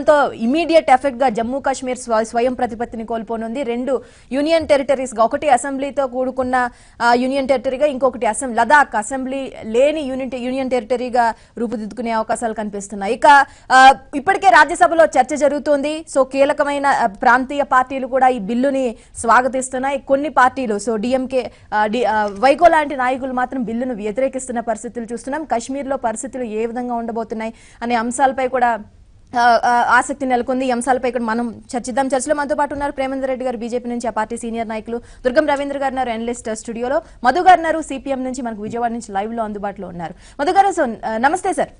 దాంతో immediate effect గా జమ్మూ కాశ్మీర్ స్వ- స్వయం ప్రతిపత్తిని కోల్పోనుంది రెండు యూనియన్ టెరిటరీస్ గా ఒకటి అసెంబ్లీతో కూడుకున్న ఆ, యూనియన్ టెరిటరీగా ఇంకొకటి అసెంబ్లీ లదాఖ్ అసెంబ్లీ లేని యూనిట్ యూనియన్ టెరిటరీగా రూపుదిద్దుకునే అవకాశాలు కనిపిస్తున్నాయి ఇక ఆ, ఇప్పటికే రాజ్యసభలో చర్చ జరుగుతోంది సో కీలకమైన ఆ, ప్రాంతీయ పార్టీలు కూడా ఈ బిల్లుని స్వాగతిస్తున్నాయి కొన్ని పార్టీలు సో డిఎంకే వైకో లాంటి నాయకులు మాత్రం బిల్లును వ్యతిరేకిస్తున్న పరిస్థితులు చూస్తున్నాం కాశ్మీర్లో పరిస్థితులు ఏ విధంగా ఉండబోతున్నాయి అనే అంశాలపై కూడా ఆ, ఆ, ఆసక్తి నెలకొంది ఈ అంశాలపై కూడా మనం చర్చిద్దాం చర్చలో మనతో పాటు ఉన్నారు ప్రేమేందర్ రెడ్డి గారు బీజేపీ నుంచి ఆ పార్టీ సీనియర్ నాయకులు దుర్గం రవీంద్ర గారు ఉన్నారు ఎనలిస్ట్ స్టూడియోలో మధు గారు ఉన్నారు సిపిఎం నుంచి మనకు విజయవాడ నుంచి లైవ్ లో అందుబాటులో ఉన్నారు మధు గారు సో ఆ, నమస్తే సార్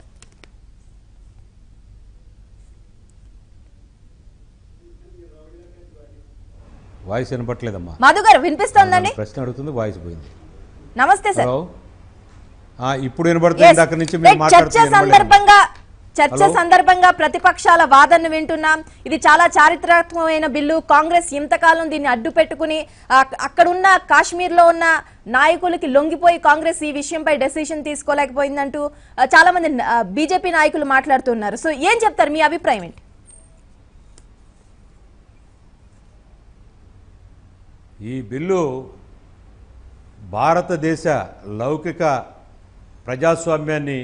వాయిస్ వినపట్లేదమ్మా మధు గారు వినిపిస్తోందండి ప్రశ్న అడుగుతుంది వాయిస్ పోయింది నమస్తే సార్ హలో ఆ, ఇప్పుడు వినపడుతుంది Yes. ఇందాక నుంచి మీరు రైట్, చర్చ మాట్లాడుతున్న వినపడలేదు. సందర్భంగా చర్చ హలో? సందర్భంగా ప్రతిపక్షాల వాదనను వింటున్నాం ఇది చాలా చారిత్రాత్మకమైన బిల్లు కాంగ్రెస్ ఇంతకాలం దీన్ని అడ్డు పెట్టుకుని ఆ, అక్కడున్న కాశ్మీర్ లో ఉన్న నాయకులకి లొంగిపోయి కాంగ్రెస్ ఈ విషయంపై డెసిషన్ తీసుకోలేకపోయిందంటూ ఆ, చాలా మంది బీజేపీ నాయకులు మాట్లాడుతున్నారు సో ఏం చెప్తారు మీ అభిప్రాయం ఏంటి ఈ బిల్లు భారతదేశ లౌకిక ప్రజాస్వామ్యాన్ని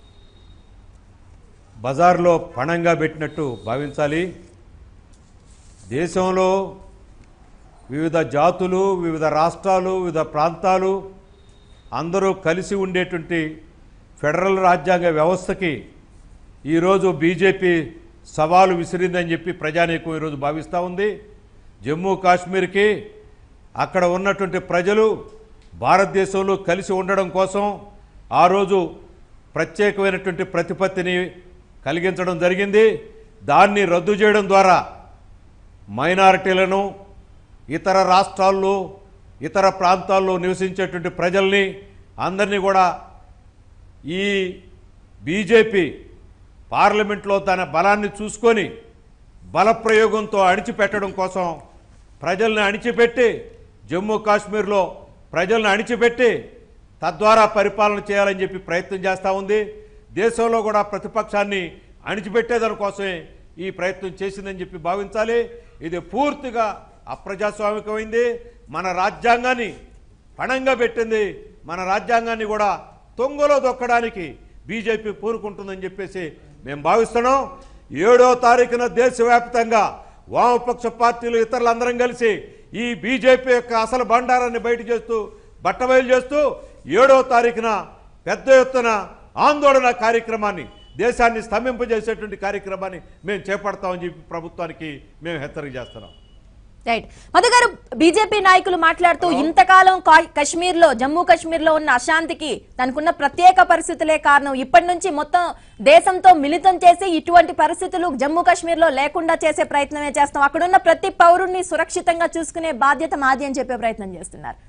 బజార్లో పణంగా పెట్టినట్టు భావించాలి దేశంలో వివిధ జాతులు వివిధ రాష్ట్రాలు వివిధ ప్రాంతాలు అందరూ కలిసి ఉండేటువంటి ఫెడరల్ రాజ్యాంగ వ్యవస్థకి ఈరోజు బీజేపీ సవాలు విసిరిందని చెప్పి ప్రజానీకం ఈరోజు భావిస్తూ ఉంది జమ్మూ కాశ్మీర్కి అక్కడ ఉన్నటువంటి ప్రజలు భారతదేశంలో కలిసి ఉండడం కోసం ఆ రోజు ప్రత్యేకమైనటువంటి ప్రతిపత్తిని కలిగించడం జరిగింది దాన్ని రద్దు చేయడం ద్వారా మైనారిటీలను ఇతర రాష్ట్రాల్లో ఇతర ప్రాంతాల్లో నివసించేటువంటి ప్రజల్ని అందరినీ కూడా ఈ బీజేపీ పార్లమెంట్లో తన బలాన్ని చూసుకొని బలప్రయోగంతో అణిచిపెట్టడం కోసం ప్రజల్ని అణిచిపెట్టి జమ్మూ కాశ్మీర్లో ప్రజల్ని అణిచిపెట్టి తద్వారా పరిపాలన చేయాలని చెప్పి ప్రయత్నం చేస్తూ ఉంది దేశంలో కూడా ప్రతిపక్షాన్ని అణిచిపెట్టేదానికోసమే ఈ ప్రయత్నం చేసిందని చెప్పి భావించాలి ఇది పూర్తిగా అప్రజాస్వామికమైంది మన రాజ్యాంగాన్ని పణంగా పెట్టింది మన రాజ్యాంగాన్ని కూడా తొంగలో దొక్కడానికి బీజేపీ పూనుకుంటుందని చెప్పేసి మేము భావిస్తున్నాం ఏడో తారీఖున దేశవ్యాప్తంగా వామపక్ష పార్టీలు ఇతరులందరం కలిసి ఈ బీజేపీ యొక్క అసలు బండారాన్ని బయట చేస్తూ బట్టబయలు చేస్తూ ఏడో తారీఖున పెద్ద ఎత్తున ఆందోళన కార్యక్రమాన్ని దేశాన్ని స్తంభింపజేసేటువంటి కార్యక్రమాన్ని మేము చేపడతామని చెప్పి ప్రభుత్వానికి మేము హెచ్చరిక చేస్తున్నాం రైట్ మధు గారు బీజేపీ నాయకులు మాట్లాడుతూ ఇంతకాలం కా- కశ్మీర్ లో జమ్మూ కాశ్మీర్ లో ఉన్న అశాంతికి దానికున్న ప్రత్యేక పరిస్థితులే కారణం ఇప్పటి నుంచి మొత్తం దేశంతో మిళితం చేసి ఇటువంటి పరిస్థితులు జమ్మూ కాశ్మీర్ లో లేకుండా చేసే ప్రయత్నమే చేస్తాం అక్కడున్న ప్రతి పౌరుణ్ణి సురక్షితంగా చూసుకునే బాధ్యత మాది అని చెప్పే ప్రయత్నం చేస్తున్నారు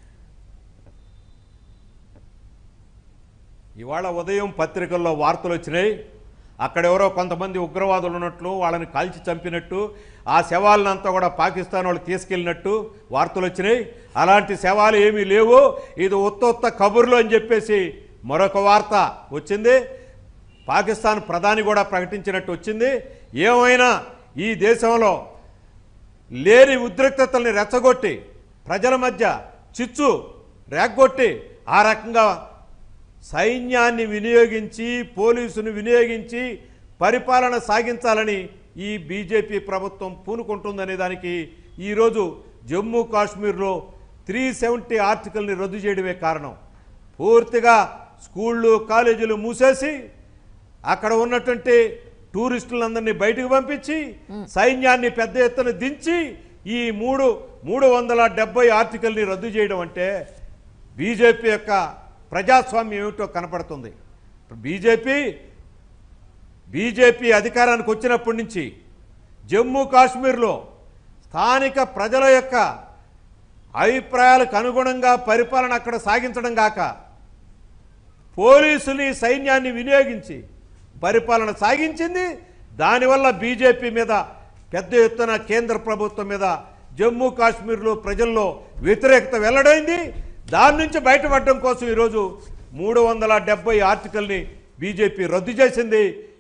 ఇవాళ ఉదయం పత్రికల్లో వార్తలు వచ్చినాయి అక్కడెవరో కొంతమంది ఉగ్రవాదులు ఉన్నట్లు వాళ్ళని కాల్చి చంపినట్టు ఆ శవాలనంతా కూడా పాకిస్తాన్ వాళ్ళు తీసుకెళ్ళినట్టు వార్తలు వచ్చినాయి అలాంటి శవాలు ఏమీ లేవు ఇది ఉత్త కబుర్లు అని చెప్పేసి మరొక వార్త వచ్చింది పాకిస్తాన్ ప్రధాని కూడా ప్రకటించినట్టు వచ్చింది ఏమైనా ఈ దేశంలో లేని ఉద్రిక్తతల్ని రెచ్చగొట్టి ప్రజల మధ్య చిచ్చు రేగ్గొట్టి ఆ రకంగా సైన్యాన్ని వినియోగించి పోలీసును వినియోగించి పరిపాలన సాగించాలని ఈ బీజేపీ ప్రభుత్వం పూనుకుంటుందనే దానికి ఈరోజు జమ్మూ కాశ్మీర్లో త్రీ సెవెంటీ ఆర్టికల్ని రద్దు చేయడమే కారణం పూర్తిగా స్కూళ్ళు కాలేజీలు మూసేసి అక్కడ ఉన్నటువంటి టూరిస్టులందరినీ బయటకు పంపించి సైన్యాన్ని పెద్ద ఎత్తున దించి ఈ మూడు మూడు వందల డెబ్బై ఆర్టికల్ని రద్దు చేయడం అంటే బీజేపీ యొక్క ప్రజాస్వామ్యం ఏమిటో కనపడుతుంది బీజేపీ బీజేపీ అధికారానికి వచ్చినప్పటి నుంచి జమ్మూ కాశ్మీర్లో స్థానిక ప్రజల యొక్క అభిప్రాయాలకు అనుగుణంగా పరిపాలన అక్కడ సాగించడం కాక పోలీసుని సైన్యాన్ని వినియోగించి పరిపాలన సాగించింది దానివల్ల బీజేపీ మీద పెద్ద ఎత్తున కేంద్ర ప్రభుత్వం మీద జమ్మూ కాశ్మీర్లో ప్రజల్లో వ్యతిరేకత వెల్లడైంది దాని నుంచి బయటపడడం కోసం ఈరోజు మూడు వందల డెబ్బై ఆర్టికల్ని బీజేపీ రద్దు చేసింది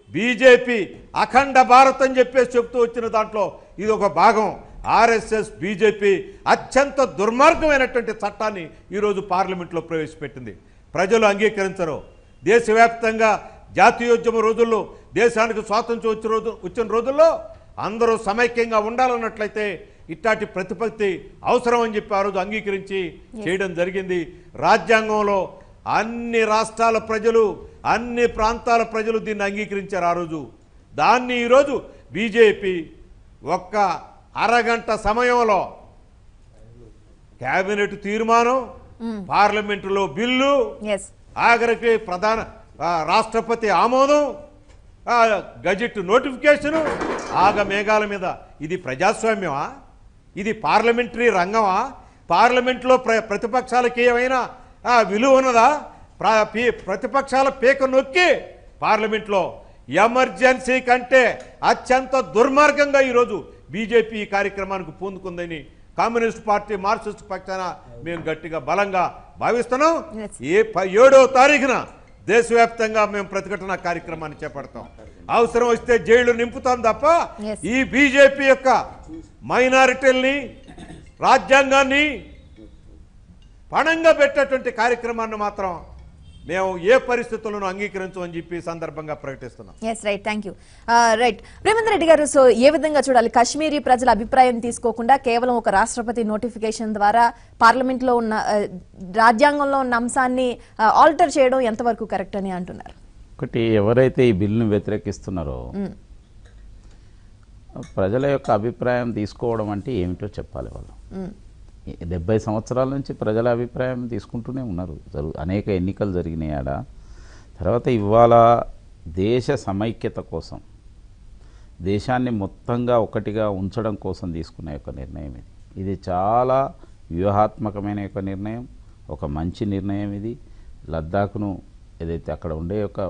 బీజేపీ అఖండ భారత్ అని చెప్పేసి చెప్తూ వచ్చిన దాంట్లో ఇది ఒక భాగం ఆర్ఎస్ఎస్ బీజేపీ అత్యంత దుర్మార్గమైనటువంటి చట్టాన్ని ఈరోజు పార్లమెంట్లో ప్రవేశపెట్టింది ప్రజలు అంగీకరించరు దేశవ్యాప్తంగా జాతీయోద్యమ రోజుల్లో దేశానికి స్వాతంత్ర్యం వచ్చిన రోజు వచ్చిన రోజుల్లో అందరూ సమైక్యంగా ఉండాలన్నట్లయితే ఇట్లాంటి ప్రతిపత్తి అవసరం అని చెప్పి ఆ రోజు అంగీకరించి చేయడం జరిగింది రాజ్యాంగంలో అన్ని రాష్ట్రాల ప్రజలు అన్ని ప్రాంతాల ప్రజలు దీన్ని అంగీకరించారు ఆ రోజు దాన్ని ఈరోజు బీజేపీ ఒక్క అరగంట సమయంలో కేబినెట్ తీర్మానం పార్లమెంటులో బిల్లు ఎస్ ఆఖరికి ప్రధాన ఆ, రాష్ట్రపతి ఆమోదం ఆ, గజెట్ నోటిఫికేషను ఆగ మేఘాల మీద ఇది ప్రజాస్వామ్యమా ఇది పార్లమెంటరీ రంగమా పార్లమెంట్లో ప్ర ప్రతిపక్షాలకి ఏమైనా ఆ, విలువ ఉన్నదా ప్ర పీ- ప్రతిపక్షాల పీక నొక్కి పార్లమెంట్లో ఎమర్జెన్సీ కంటే అత్యంత దుర్మార్గంగా ఈరోజు బీజేపీ ఈ కార్యక్రమానికి పూనుకుందని కమ్యూనిస్ట్ పార్టీ మార్క్సిస్ట్ పక్షాన మేము గట్టిగా బలంగా భావిస్తున్నాం Yes. ఏ ప- ఏడో తారీఖున దేశవ్యాప్తంగా మేము ప్రతిఘటన కార్యక్రమాన్ని చేపడతాం అవసరం వస్తే జైలు నింపుతాం తప్ప Yes. ఈ బీజేపీ యొక్క మైనారిటీల్ని రాజ్యాంగాన్ని పణంగా పెట్టేటువంటి కార్యక్రమాన్ని మాత్రం మేము ఏ పరిస్థితులను అంగీకరించమని చెప్పి ఈ సందర్భంగా ప్రకటిస్తున్నాం yes right thank you right Premendra Reddy garu so ఏ విధంగా చూడాలి కాశ్మీరీ ప్రజల అభిప్రాయం తీసుకోకుండా కేవలం ఒక రాష్ట్రపతి నోటిఫికేషన్ ద్వారా పార్లమెంట్ లో ఉన్న ఆ, రాజ్యాంగంలో ఉన్న అంశాన్ని ఆల్టర్ చేయడం ఎంతవరకు కరెక్ట్ అని అంటున్నారు ఒకటి ఎవరైతే ఈ బిల్లును వ్యతిరేకిస్తున్నారో మ్మ్. ప్రజల యొక్క అభిప్రాయం తీసుకోవడం అంటే ఏమిటో చెప్పాలి వాళ్ళు మ్మ్. ఈ డెబ్బై సంవత్సరాల నుంచి ప్రజల అభిప్రాయం తీసుకుంటూనే ఉన్నారు జరుగు అనేక ఎన్నికలు జరిగినాయి ఆడ తర్వాత ఇవాళ దేశ సమైక్యత కోసం దేశాన్ని మొత్తంగా ఒకటిగా ఉంచడం కోసం తీసుకునే ఒక నిర్ణయం ఇది ఇది చాలా వ్యూహాత్మకమైన ఒక నిర్ణయం ఒక మంచి నిర్ణయం ఇది లద్దాఖ్ను ఏదైతే అక్కడ ఉండే ఒక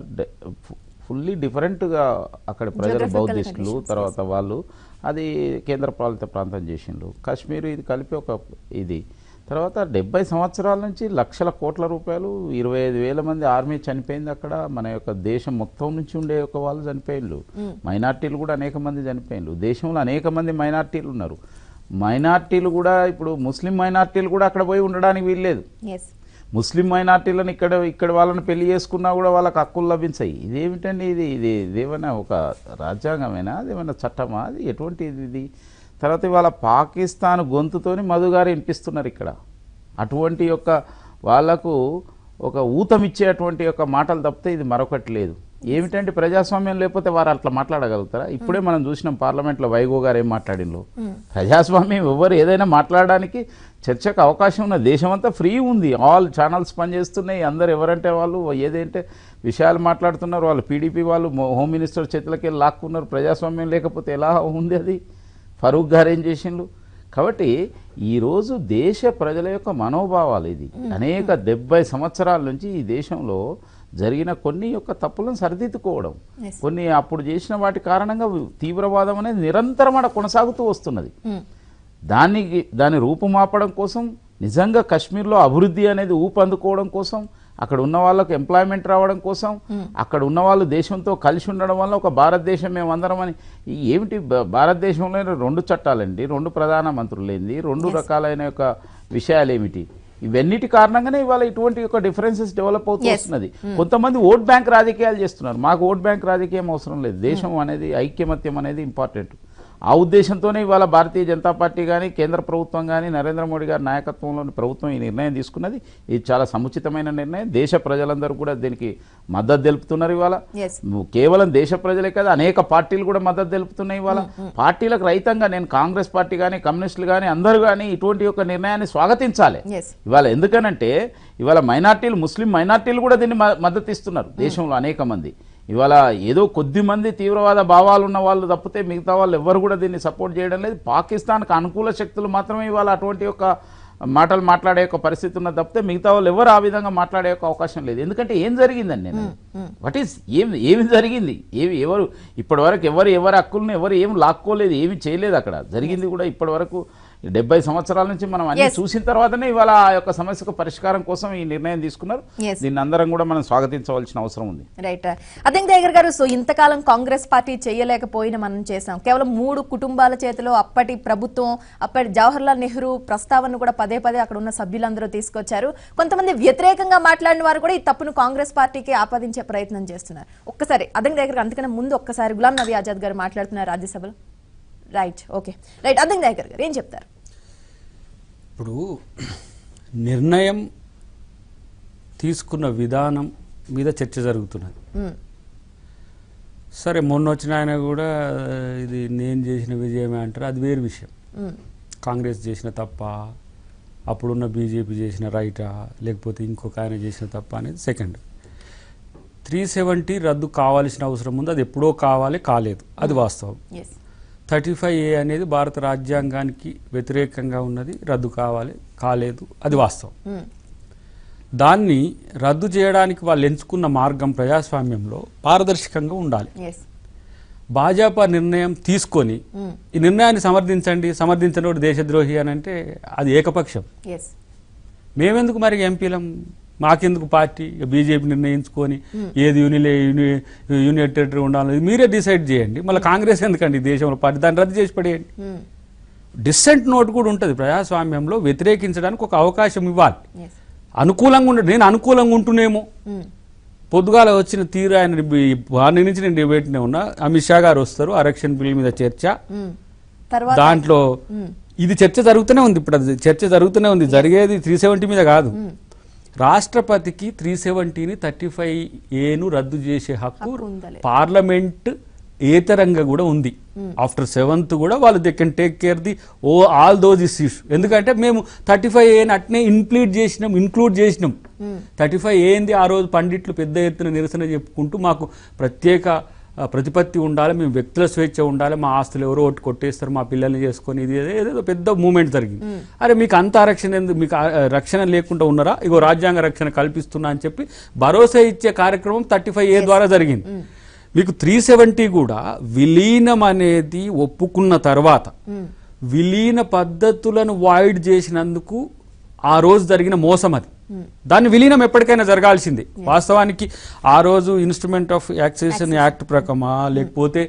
ఫుల్లీ డిఫరెంట్గా అక్కడ ప్రజలు Geographical బౌద్ధిస్టులు conditions, తర్వాత వాళ్ళు అది కేంద్రపాలిత ప్రాంతం చేసిండ్రు కాశ్మీర్ ఇది కలిపి ఒక ఇది తర్వాత డెబ్బై సంవత్సరాల నుంచి లక్షల కోట్ల రూపాయలు ఇరవై ఐదు వేల మంది ఆర్మీ చనిపోయింది అక్కడ మన యొక్క దేశం మొత్తం నుంచి ఉండే ఒక వాళ్ళు చనిపోయిండ్రు మైనార్టీలు కూడా అనేక మంది చనిపోయిండ్రు దేశంలో అనేక మంది మైనార్టీలు ఉన్నారు మైనార్టీలు కూడా ఇప్పుడు ముస్లిం మైనార్టీలు కూడా అక్కడ పోయి ఉండడానికి వీల్లేదు ఎస్ ముస్లిం మైనార్టీలను ఇక్కడ ఇక్కడ వాళ్ళని పెళ్లి చేసుకున్నా కూడా వాళ్ళకి హక్కులు లభించాయి ఇదేమిటండి ఇది ఇది ఇదేమైనా ఒక రాజ్యాంగమేనా అదేమైనా చట్టమా అది ఎటువంటి ఇది ఇది తర్వాత ఇవాళ పాకిస్తాన్ గొంతుతోని మధుగారు వినిపిస్తున్నారు ఇక్కడ అటువంటి యొక్క వాళ్లకు ఒక ఊతమిచ్చేటువంటి యొక్క మాటలు తప్పితే ఇది మరొకటి లేదు ఏమిటంటే ప్రజాస్వామ్యం లేకపోతే వారు అట్లా మాట్లాడగలుగుతారా ఇప్పుడే మనం చూసినాం పార్లమెంట్లో వైగో గారు ఏం మాట్లాడిండ్రు ప్రజాస్వామ్యం ఎవరు ఏదైనా మాట్లాడడానికి చర్చకు అవకాశం ఉన్న దేశమంతా ఫ్రీ ఉంది ఆల్ ఛానల్స్ పనిచేస్తున్నాయి అందరు ఎవరంటే వాళ్ళు ఏదంటే విషయాలు మాట్లాడుతున్నారు వాళ్ళు పీడీపీ వాళ్ళు మో- హోమ్ మినిస్టర్ చేతులకి వెళ్ళి లాక్కున్నారు ప్రజాస్వామ్యం లేకపోతే ఎలా ఉంది అది ఫరూక్ గారు ఏం చేసిండ్రు కాబట్టి ఈరోజు దేశ ప్రజల యొక్క మనోభావాలు ఇది అనేక డెబ్బై సంవత్సరాల నుంచి ఈ దేశంలో జరిగిన కొన్ని యొక్క తప్పులను సరిదిద్దుకోవడం Yes. కొన్ని అప్పుడు చేసిన వాటి కారణంగా తీవ్రవాదం అనేది నిరంతరం అక్కడ కొనసాగుతూ వస్తున్నది దానికి దాని రూపుమాపడం కోసం నిజంగా కశ్మీర్లో అభివృద్ధి అనేది ఊపందుకోవడం కోసం అక్కడ ఉన్న వాళ్ళకు ఎంప్లాయ్మెంట్ రావడం కోసం అక్కడ ఉన్న వాళ్ళు దేశంతో కలిసి ఉండడం వల్ల ఒక భారతదేశం మేమందరం అని ఈ ఏమిటి భా- భారతదేశంలో రెండు చట్టాలండి రెండు ప్రధాన మంత్రులేంది రెండు రకాలైన యొక్క విషయాలు ఏమిటి ఇవన్నిటి కారణంగానే ఇవాళ ఇటువంటి యొక్క డిఫరెన్సెస్ డెవలప్ అవుతూ Yes. వస్తున్నది కొంతమంది ఓట్ బ్యాంక్ రాజకీయాలు చేస్తున్నారు మాకు ఓట్ బ్యాంక్ రాజకీయం అవసరం లేదు దేశం అనేది ఐక్యమత్యం అనేది ఇంపార్టెంట్ ఆ ఉద్దేశంతోనే ఇవాళ భారతీయ జనతా పార్టీ కానీ కేంద్ర ప్రభుత్వం కానీ నరేంద్ర మోడీ గారి నాయకత్వంలోని ప్రభుత్వం ఈ నిర్ణయం తీసుకున్నది ఇది చాలా సముచితమైన నిర్ణయం దేశ ప్రజలందరూ కూడా దీనికి మద్దతు తెలుపుతున్నారు ఇవాళ ఎస్ నువ్వు కేవలం దేశ ప్రజలే కాదు అనేక పార్టీలు కూడా మద్దతు తెలుపుతున్నాయి ఇవాళ పార్టీలకు రైతంగా నేను కాంగ్రెస్ పార్టీ కానీ కమ్యూనిస్టులు కానీ అందరూ కానీ ఇటువంటి యొక్క నిర్ణయాన్ని స్వాగతించాలి ఎస్ ఇవాళ ఎందుకనంటే ఇవాళ మైనార్టీలు ముస్లిం మైనార్టీలు కూడా దీన్ని మ- మద్దతు ఇస్తున్నారు దేశంలో అనేక మంది ఇవాళ ఏదో కొద్ది మంది తీవ్రవాద భావాలు ఉన్న వాళ్ళు తప్పితే మిగతా వాళ్ళు ఎవ్వరు కూడా దీన్ని సపోర్ట్ చేయడం లేదు పాకిస్తాన్కి అనుకూల శక్తులు మాత్రమే ఇవాళ అటువంటి యొక్క మాటలు మాట్లాడే యొక్క పరిస్థితి ఉన్నది తప్పితే మిగతా వాళ్ళు ఎవరు ఆ విధంగా మాట్లాడే యొక్క అవకాశం లేదు ఎందుకంటే ఏం జరిగిందండి నేను వాట్ ఈస్ ఏం ఏమి జరిగింది ఏమి ఎవరు ఇప్పటి వరకు ఎవరు ఎవరి హక్కులను ఎవరు ఏం లాక్కోలేదు ఏమి చేయలేదు అక్కడ జరిగింది కూడా ఇప్పటి వరకు డెబ్బై సంవత్సరాల నుంచి మనం అన్ని Yes. చూసిన తర్వాతనే ఇవాళ ఆ యొక్క సమస్యకు పరిష్కారం కోసం ఈ నిర్ణయం తీసుకున్నారు Yes. దీన్ని అందరం కూడా మనం స్వాగతించవలసిన అవసరం ఉంది రైట్ అదే దగ్గర గారు సో ఇంతకాలం కాంగ్రెస్ పార్టీ చేయలేకపోయిన మనం చేసాం కేవలం మూడు కుటుంబాల చేతిలో అప్పటి ప్రభుత్వం అప్పటి జవహర్లాల్ నెహ్రూ ప్రస్తావన కూడా పదే పదే అక్కడ ఉన్న సభ్యులందరూ తీసుకొచ్చారు కొంతమంది వ్యతిరేకంగా మాట్లాడిన వారు కూడా ఈ తప్పును కాంగ్రెస్ పార్టీకి ఆపాదించే ప్రయత్నం చేస్తున్నారు ఒక్కసారి అదే దగ్గర అందుకనే ముందు ఒక్కసారి గులాం నబీ ఆజాద్ గారు మాట్లాడుతున్నారు రాజ్యసభలో రైట్ ఓకే రైట్ అదే దగ్గర గారు ఏం చెప్తారు ఇప్పుడు నిర్ణయం తీసుకున్న విధానం మీద చర్చ జరుగుతున్నది మ్మ్. సరే మొన్న వచ్చిన ఆయన కూడా ఇది నేను చేసిన విజయమే అంటారు అది వేరు విషయం మ్మ్. కాంగ్రెస్ చేసిన తప్ప అప్పుడున్న బీజేపీ చేసిన రైటా లేకపోతే ఇంకొక ఆయన చేసిన తప్ప అనేది సెకండ్ త్రీ సెవెంటీ రద్దు కావాల్సిన అవసరం ఉంది అది ఎప్పుడో కావాలి కాలేదు అది వాస్తవం ఎస్ థర్టీ ఫైవ్ ఏ అనేది భారత రాజ్యాంగానికి వ్యతిరేకంగా ఉన్నది రద్దు కావాలి కాలేదు అది వాస్తవం మ్మ్. దాన్ని రద్దు చేయడానికి వాళ్ళు ఎంచుకున్న మార్గం ప్రజాస్వామ్యంలో పారదర్శకంగా ఉండాలి ఎస్ భాజపా నిర్ణయం తీసుకొని మ్మ్. ఈ నిర్ణయాన్ని సమర్థించండి సమర్థించనోడు దేశద్రోహి అని అంటే అది ఏకపక్షం ఎస్ మేమెందుకు మరి ఎంపీలం మాకెందుకు పార్టీ బీజేపీ నిర్ణయించుకొని ఏది యూనిలే యూని యూనియన్ టెరిటరీ ఉండాలి మీరే డిసైడ్ చేయండి మళ్ళీ కాంగ్రెస్ ఎందుకండి ఈ దేశంలో పార్టీ దాన్ని రద్దు చేసి పడేయండి మ్మ్. డిస్సెంట్ నోట్ కూడా ఉంటుంది ప్రజాస్వామ్యంలో వ్యతిరేకించడానికి ఒక అవకాశం ఇవ్వాలి ఎస్ అనుకూలంగా ఉండ నేను అనుకూలంగా ఉంటునేమో మ్మ్. పొద్దుగాల వచ్చిన తీరు ఆయన మార్నింగ్ నుంచి నేను డిబేట్నే ఉన్నా అమిత్ షా గారు వస్తారు ఆరక్షణ బిల్ మీద చర్చ మ్మ్. తర్వాత దాంట్లో మ్మ్. ఇది చర్చ జరుగుతూనే ఉంది ఇప్పుడు అది చర్చ జరుగుతూనే ఉంది జరిగేది త్రీ సెవెంటీ మీద కాదు రాష్ట్రపతికి త్రీ సెవెంటీని థర్టీ ఫైవ్ ఏను రద్దు చేసే హక్కు హక్కు ఉందా లేదా? పార్లమెంట్ ఏతరంగా కూడా ఉంది ఆఫ్టర్ సెవెంత్ కూడా వాళ్ళు they can take care the of all those issues ఎందుకంటే మేము థర్టీ ఫైవ్ ఏని అట్నే ఇన్క్లూడ్ చేసినాం ఇన్క్లూడ్ చేసినాం థర్టీ ఫైవ్ ఏంది ఆ రోజు పండిట్లు పెద్ద ఎత్తున నిరసన చెప్పుకుంటూ మాకు ప్రత్యేక ఆ, ప్రతిపత్తి ఉండాలి మేము వ్యక్తుల స్వేచ్ఛ ఉండాలి మా ఆస్తులు ఎవరో ఒకటి కొట్టేస్తారు మా పిల్లల్ని చేసుకొని ఇది ఏదో- ఏదేదో పెద్ద మూమెంట్ జరిగింది అరే మీకు అంత ఆరక్షణ ఎందుకు మీకు ఆ- ఆ రక్షణ లేకుండా ఉన్నారా ఇగో రాజ్యాంగ రక్షణ కల్పిస్తున్నా అని చెప్పి భరోసా ఇచ్చే కార్యక్రమం థర్టీ ఫైవ్ ఏ ద్వారా జరిగింది మీకు త్రీ సెవెంటీ కూడా విలీనం అనేది ఒప్పుకున్న తర్వాత విలీన పద్ధతులను వాయిడ్ చేసినందుకు ఆ రోజు జరిగిన మోసం అది దాన్ని విలీనం ఎప్పటికైనా జరగాల్సిందే వాస్తవానికి ఆ రోజు ఇన్స్ట్రుమెంట్ ఆఫ్ యాక్సేషన్ యాక్ట్ ప్రకమా లేకపోతే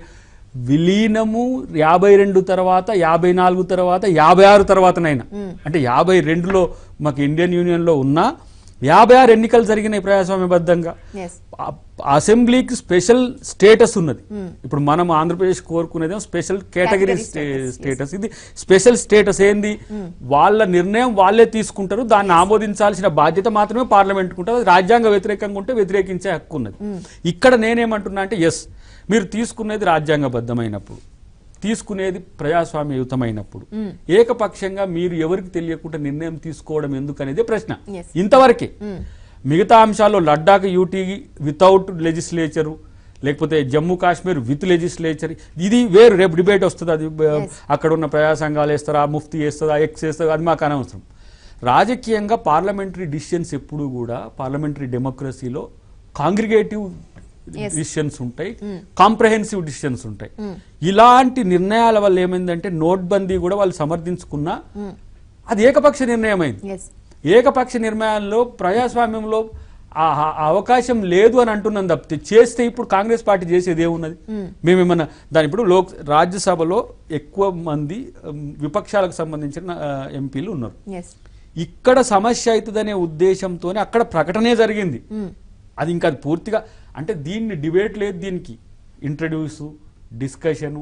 విలీనము యాభై రెండు తర్వాత యాభై నాలుగు తర్వాత యాభై ఆరు తర్వాతనైనా అంటే యాభై రెండులో మాకు ఇండియన్ యూనియన్లో ఉన్నా యాభై ఆరు ఎన్నికలు జరిగినాయి ప్రజాస్వామ్యబద్ధంగా ఎస్ ఆ- అసెంబ్లీకి స్పెషల్ స్టేటస్ ఉన్నది ఇప్పుడు మనం ఆంధ్రప్రదేశ్ కోరుకునేది special category Category status, status ఇది స్పెషల్ స్టేటస్ ఏంది వాళ్ళ నిర్ణయం వాళ్ళే తీసుకుంటారు దాన్ని ఆమోదించాల్సిన బాధ్యత మాత్రమే పార్లమెంట్ ఉంటుంది అది రాజ్యాంగ వ్యతిరేకంగా ఉంటే వ్యతిరేకించే హక్కు ఉన్నది ఇక్కడ నేనేమంటున్నా అంటే ఎస్ మీరు తీసుకునేది రాజ్యాంగబద్ధమైనప్పుడు తీసుకునేది ప్రజాస్వామ్యయుతమైనప్పుడు ఏకపక్షంగా మీరు ఎవరికి తెలియకుండా నిర్ణయం తీసుకోవడం ఎందుకు అనేది ప్రశ్న Yes. ఇంతవరకే మిగతా అంశాల్లో లడ్డాక్ యూటీ వితౌట్ లెజిస్లేచరు లేకపోతే జమ్మూ కాశ్మీర్ విత్ లెజిస్లేచర్ ఇది వేరు రేపు డిబేట్ వస్తుంది అది బ- అక్కడ ఉన్న ప్రజా సంఘాలు వేస్తారా ముఫ్తీ వేస్తుందా ఎక్స్ వేస్తుందా అది మాకు అనవసరం రాజకీయంగా పార్లమెంటరీ డిసిషన్స్ ఎప్పుడు కూడా పార్లమెంటరీ డెమోక్రసీలో కాంగ్రిగేటివ్ Yes. డిసిషన్స్ ఉంటాయి కాంప్రహెన్సివ్ డిసిషన్స్ ఉంటాయి ఇలాంటి నిర్ణయాల వల్ల ఏమైందంటే నోట్బందీ కూడా వాళ్ళు సమర్థించుకున్నా అది ఏకపక్ష నిర్ణయం అయింది ఎస్ ఏకపక్ష నిర్ణయాల్లో ప్రజాస్వామ్యంలో ఆ ఆ అవకాశం లేదు అని అంటున్నాం తప్పితే చేస్తే ఇప్పుడు కాంగ్రెస్ పార్టీ చేసేది ఏమున్నది మేమేమన్నా దాని ఇప్పుడు లోక్ రాజ్యసభలో ఎక్కువ మంది ఉమ్, విపక్షాలకు సంబంధించిన ఆ, ఎంపీలు ఉన్నారు ఎస్ ఇక్కడ సమస్య అవుతుందనే ఉద్దేశంతోనే అక్కడ ప్రకటనే జరిగింది అది ఇంకా అది పూర్తిగా అంటే దీన్ని డిబేట్ లేదు దీనికి introduce discussion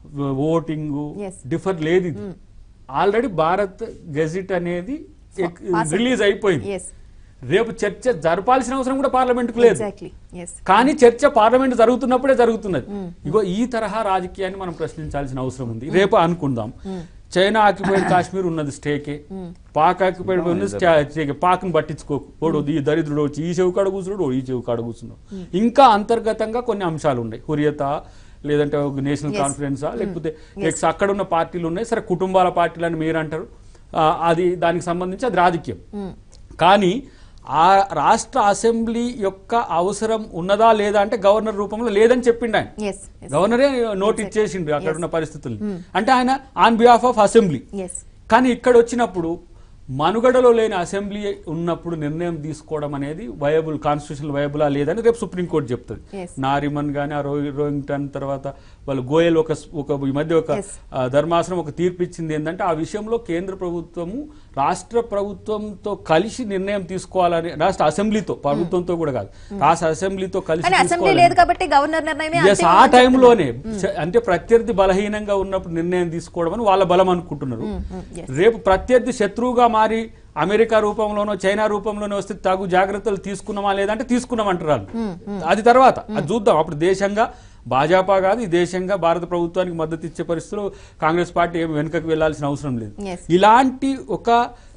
voting Yes. Differ లేదు ఇది ఆల్రెడీ భారత్ గెజిట్ అనేది Pass రిలీజ్ అయిపోయింది ఎస్ రేపు చర్చ జరపాల్సిన అవసరం కూడా పార్లమెంట్కు లేదు ఎగ్జాక్ట్లీ ఎస్ కానీ చర్చ పార్లమెంట్ జరుగుతున్నప్పుడే జరుగుతున్నది ఇగో ఈ తరహా రాజకీయాన్ని మనం ప్రశ్నించాల్సిన అవసరం ఉంది రేపు అనుకుందాం చైనా ఆక్యుపైడ్ కాశ్మీర్ ఉన్నది స్టేకే పాక్ ఆక్యుపైడ్ ఉన్నది స్టే- స్టేకే పాక్ని పట్టించుకోకు ఓడు ఈ దరిద్రుడు వచ్చి ఈ చెవు కాడ కూర్చున్నాడు ఓడు ఈ చెవు కాడ కూర్చున్నాడు ఇంకా అంతర్గతంగా కొన్ని అంశాలు ఉన్నాయి హురియత లేదంటే ఒక నేషనల్ Yes. కాన్ఫరెన్సా లేకపోతే ఎక్స్ అక్కడ ఉన్న పార్టీలు ఉన్నాయి సరే కుటుంబాల పార్టీలు అని మీరు అంటారు ఆ, అది దానికి సంబంధించి అది రాజకీయం కానీ ఆ రాష్ట్ర అసెంబ్లీ యొక్క అవసరం ఉన్నదా లేదా అంటే గవర్నర్ రూపంలో లేదని చెప్పిండు ఆయన ఎస్ గవర్నరే నోట్ ఇచ్చేసిండు అక్కడ ఉన్న పరిస్థితుల్ని అంటే ఆయన on behalf of assembly yes కానీ ఇక్కడ వచ్చినప్పుడు మనుగడలో లేని అసెంబ్లీ ఉన్నప్పుడు నిర్ణయం తీసుకోవడం అనేది వయబుల్ కాన్స్టిట్యూషన్ వయబులా లేదని రేపు సుప్రీంకోర్టు చెప్తుంది Yes. నారిమన్ గానీ ఆ రో- రోహింగ్టన్ తర్వాత వాళ్ళు గోయల్ ఒక ఒక ఈ మధ్య ఒక Yes. ఆ, ధర్మాసనం ఒక తీర్పు ఇచ్చింది ఏంటంటే ఆ విషయంలో కేంద్ర ప్రభుత్వము రాష్ట్ర ప్రభుత్వంతో కలిసి నిర్ణయం తీసుకోవాలని రాష్ట్ర అసెంబ్లీతో ప్రభుత్వంతో కూడా కాదు రాష్ట్ర అసెంబ్లీతో కలిసి కానీ అసెంబ్లీ తీసుకోవాలని. లేదు కాబట్టి గవర్నర్ నిర్ణయమే Yes, అంతిమం ఆ అని టైంలోనే అంటే ప్రత్యర్థి బలహీనంగా ఉన్నప్పుడు నిర్ణయం తీసుకోవడం అని వాళ్ళ బలం అనుకుంటున్నారు yes. రేపు ప్రత్యర్థి శత్రువుగా మారి అమెరికా రూపంలోనో చైనా రూపంలోనో వస్తే తగు జాగ్రత్తలు తీసుకున్నామా లేదంటే తీసుకున్నామంటారు వాళ్ళు. అది తర్వాత అది చూద్దాం అప్పుడు దేశంగా భాజపా కాదు ఈ దేశంగా భారత ప్రభుత్వానికి మద్దతు ఇచ్చే పరిస్థితులు కాంగ్రెస్ పార్టీ ఏమి వెనుకకు వెళ్లాల్సిన అవసరం లేదు Yes. ఇలాంటి ఒక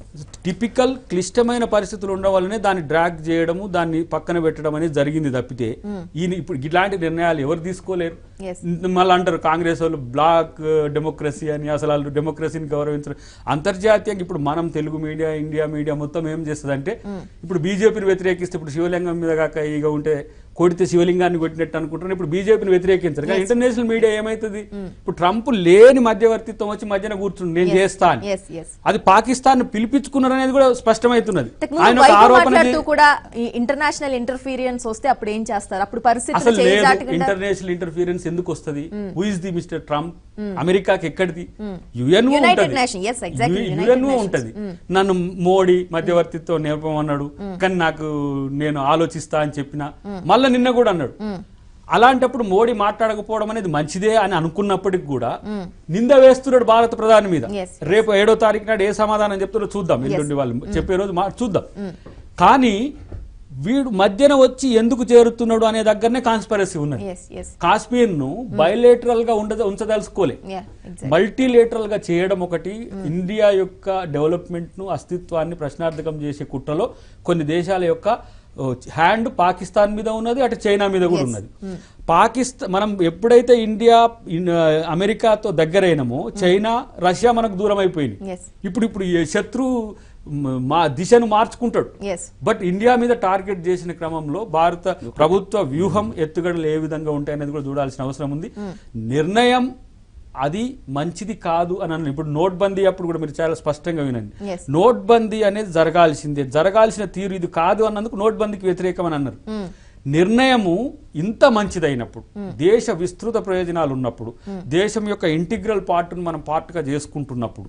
టిపికల్ క్లిష్టమైన పరిస్థితులు ఉండడం వల్లనే దాన్ని డ్రాగ్ చేయడము దాన్ని పక్కన పెట్టడం అనేది జరిగింది తప్పితే ఈయన ఇప్పుడు ఇలాంటి నిర్ణయాలు ఎవరు తీసుకోలేరు Yes. మళ్ళీ అంటారు కాంగ్రెస్ వాళ్ళు బ్లాక్ డెమోక్రసీ అని అసలు వాళ్ళు డెమోక్రసీని గౌరవించరు అంతర్జాతీయంగా ఇప్పుడు మనం తెలుగు మీడియా ఇండియా మీడియా మొత్తం ఏం చేస్తుంది అంటే ఇప్పుడు బీజేపీని వ్యతిరేకిస్తే ఇప్పుడు శివలింగం మీద కాక ఇక ఉంటే కొడితే శివలింగాన్ని కొట్టినట్టు అనుకుంటున్నారు ఇప్పుడు బీజేపీని వ్యతిరేకించరు కానీ ఇంటర్నేషనల్ మీడియా ఏమైతుంది ఇప్పుడు ట్రంప్ లేని మధ్యవర్తిత్వం వచ్చి మధ్యన కూర్చుని నేను చేస్తా అని Yes, yes. అది పాకిస్తాన్ పిలిపించుకున్నారు అనేది కూడా స్పష్టమవుతున్నది ఇంతకు ఆయన ముందు ఒక వైపు ఆరోపణ మాట్లాడుతూ చే- కూడా ఈ ఇంటర్నేషనల్ ఇంటర్ఫీరియన్స్ వస్తే అప్పుడు ఏం చేస్తారు అప్పుడు పరిస్థితులు అసలు చేయి లేదు దాటకుండా ఇంటర్నేషనల్ ఇంటర్ఫీరెన్స్ ఎందుకు వస్తది who is the Mister Trump అమెరికాకి ఎక్కడిది UN United Nation, yes, exactly, United UN Nations. ఉంటది నన్ను మోడీ మధ్యవర్తిత్వం నేర్పమన్నాడు కానీ నాకు నేను ఆలోచిస్తా అని చెప్పిన మళ్ళా నిన్న కూడా అన్నాడు అలాంటప్పుడు మోడీ మాట్లాడకపోవడం అనేది మంచిదే అని అనుకున్నప్పటికి కూడా నింద వేస్తున్నాడు భారత ప్రధాని మీద Yes, రేపు ఏడో తారీఖు నాడు ఏ సమాధానం చెప్తారో చూద్దాం ఎల్లుండి వాళ్ళు చెప్పే రోజు మా- చూద్దాం కానీ వీడు మధ్యన వచ్చి ఎందుకు చేరుతున్నాడు అనే దగ్గరనే కాన్స్పరసీ ఉన్నది ఎస్ ఎస్ కాశ్మీర్ ను బయలేటరల్ గా ఉండ ఉంచదలుచుకోలే యా ఎగ్జాక్ట్ మల్టీలేటరల్ గా చేయడం ఒకటి ఇండియా యొక్క డెవలప్మెంట్ ను అస్తిత్వాన్ని ప్రశ్నార్థకం చేసే కుట్రలో కొన్ని దేశాల యొక్క హ్యాండ్ పాకిస్తాన్ మీద ఉన్నది అటు చైనా మీద కూడా ఉన్నది పాకిస్తాన్ మనం ఎప్పుడైతే ఇండియా ఇన్- అమెరికాతో దగ్గరైనమో చైనా రష్యా మనకు దూరం అయిపోయింది Yes. ఇప్పుడు ఇప్పుడు ఈ శత్రు మ- మా దిశను మార్చుకుంటాడు ఎస్ బట్ ఇండియా మీద టార్గెట్ చేసిన క్రమంలో భారత ప్రభుత్వ వ్యూహం ఎత్తుగడలు ఏ విధంగా ఉంటాయనేది కూడా చూడాల్సిన అవసరం ఉంది నిర్ణయం అది మంచిది కాదు అని అన్నాను ఇప్పుడు నోట్ బందీ అప్పుడు కూడా మీరు చాలా స్పష్టంగా వినండి Yes. నోట్ బందీ అనేది జరగాల్సిందే జరగాల్సిన తీరు ఇది కాదు అన్నందుకు నోట్ బందీకి వ్యతిరేకం అని అన్నారు నిర్ణయము ఇంత మంచిదైనప్పుడు దేశ విస్తృత ప్రయోజనాలు ఉన్నప్పుడు దేశం యొక్క ఇంటిగ్రల్ పార్ట్ను మనం పార్ట్గా చేసుకుంటున్నప్పుడు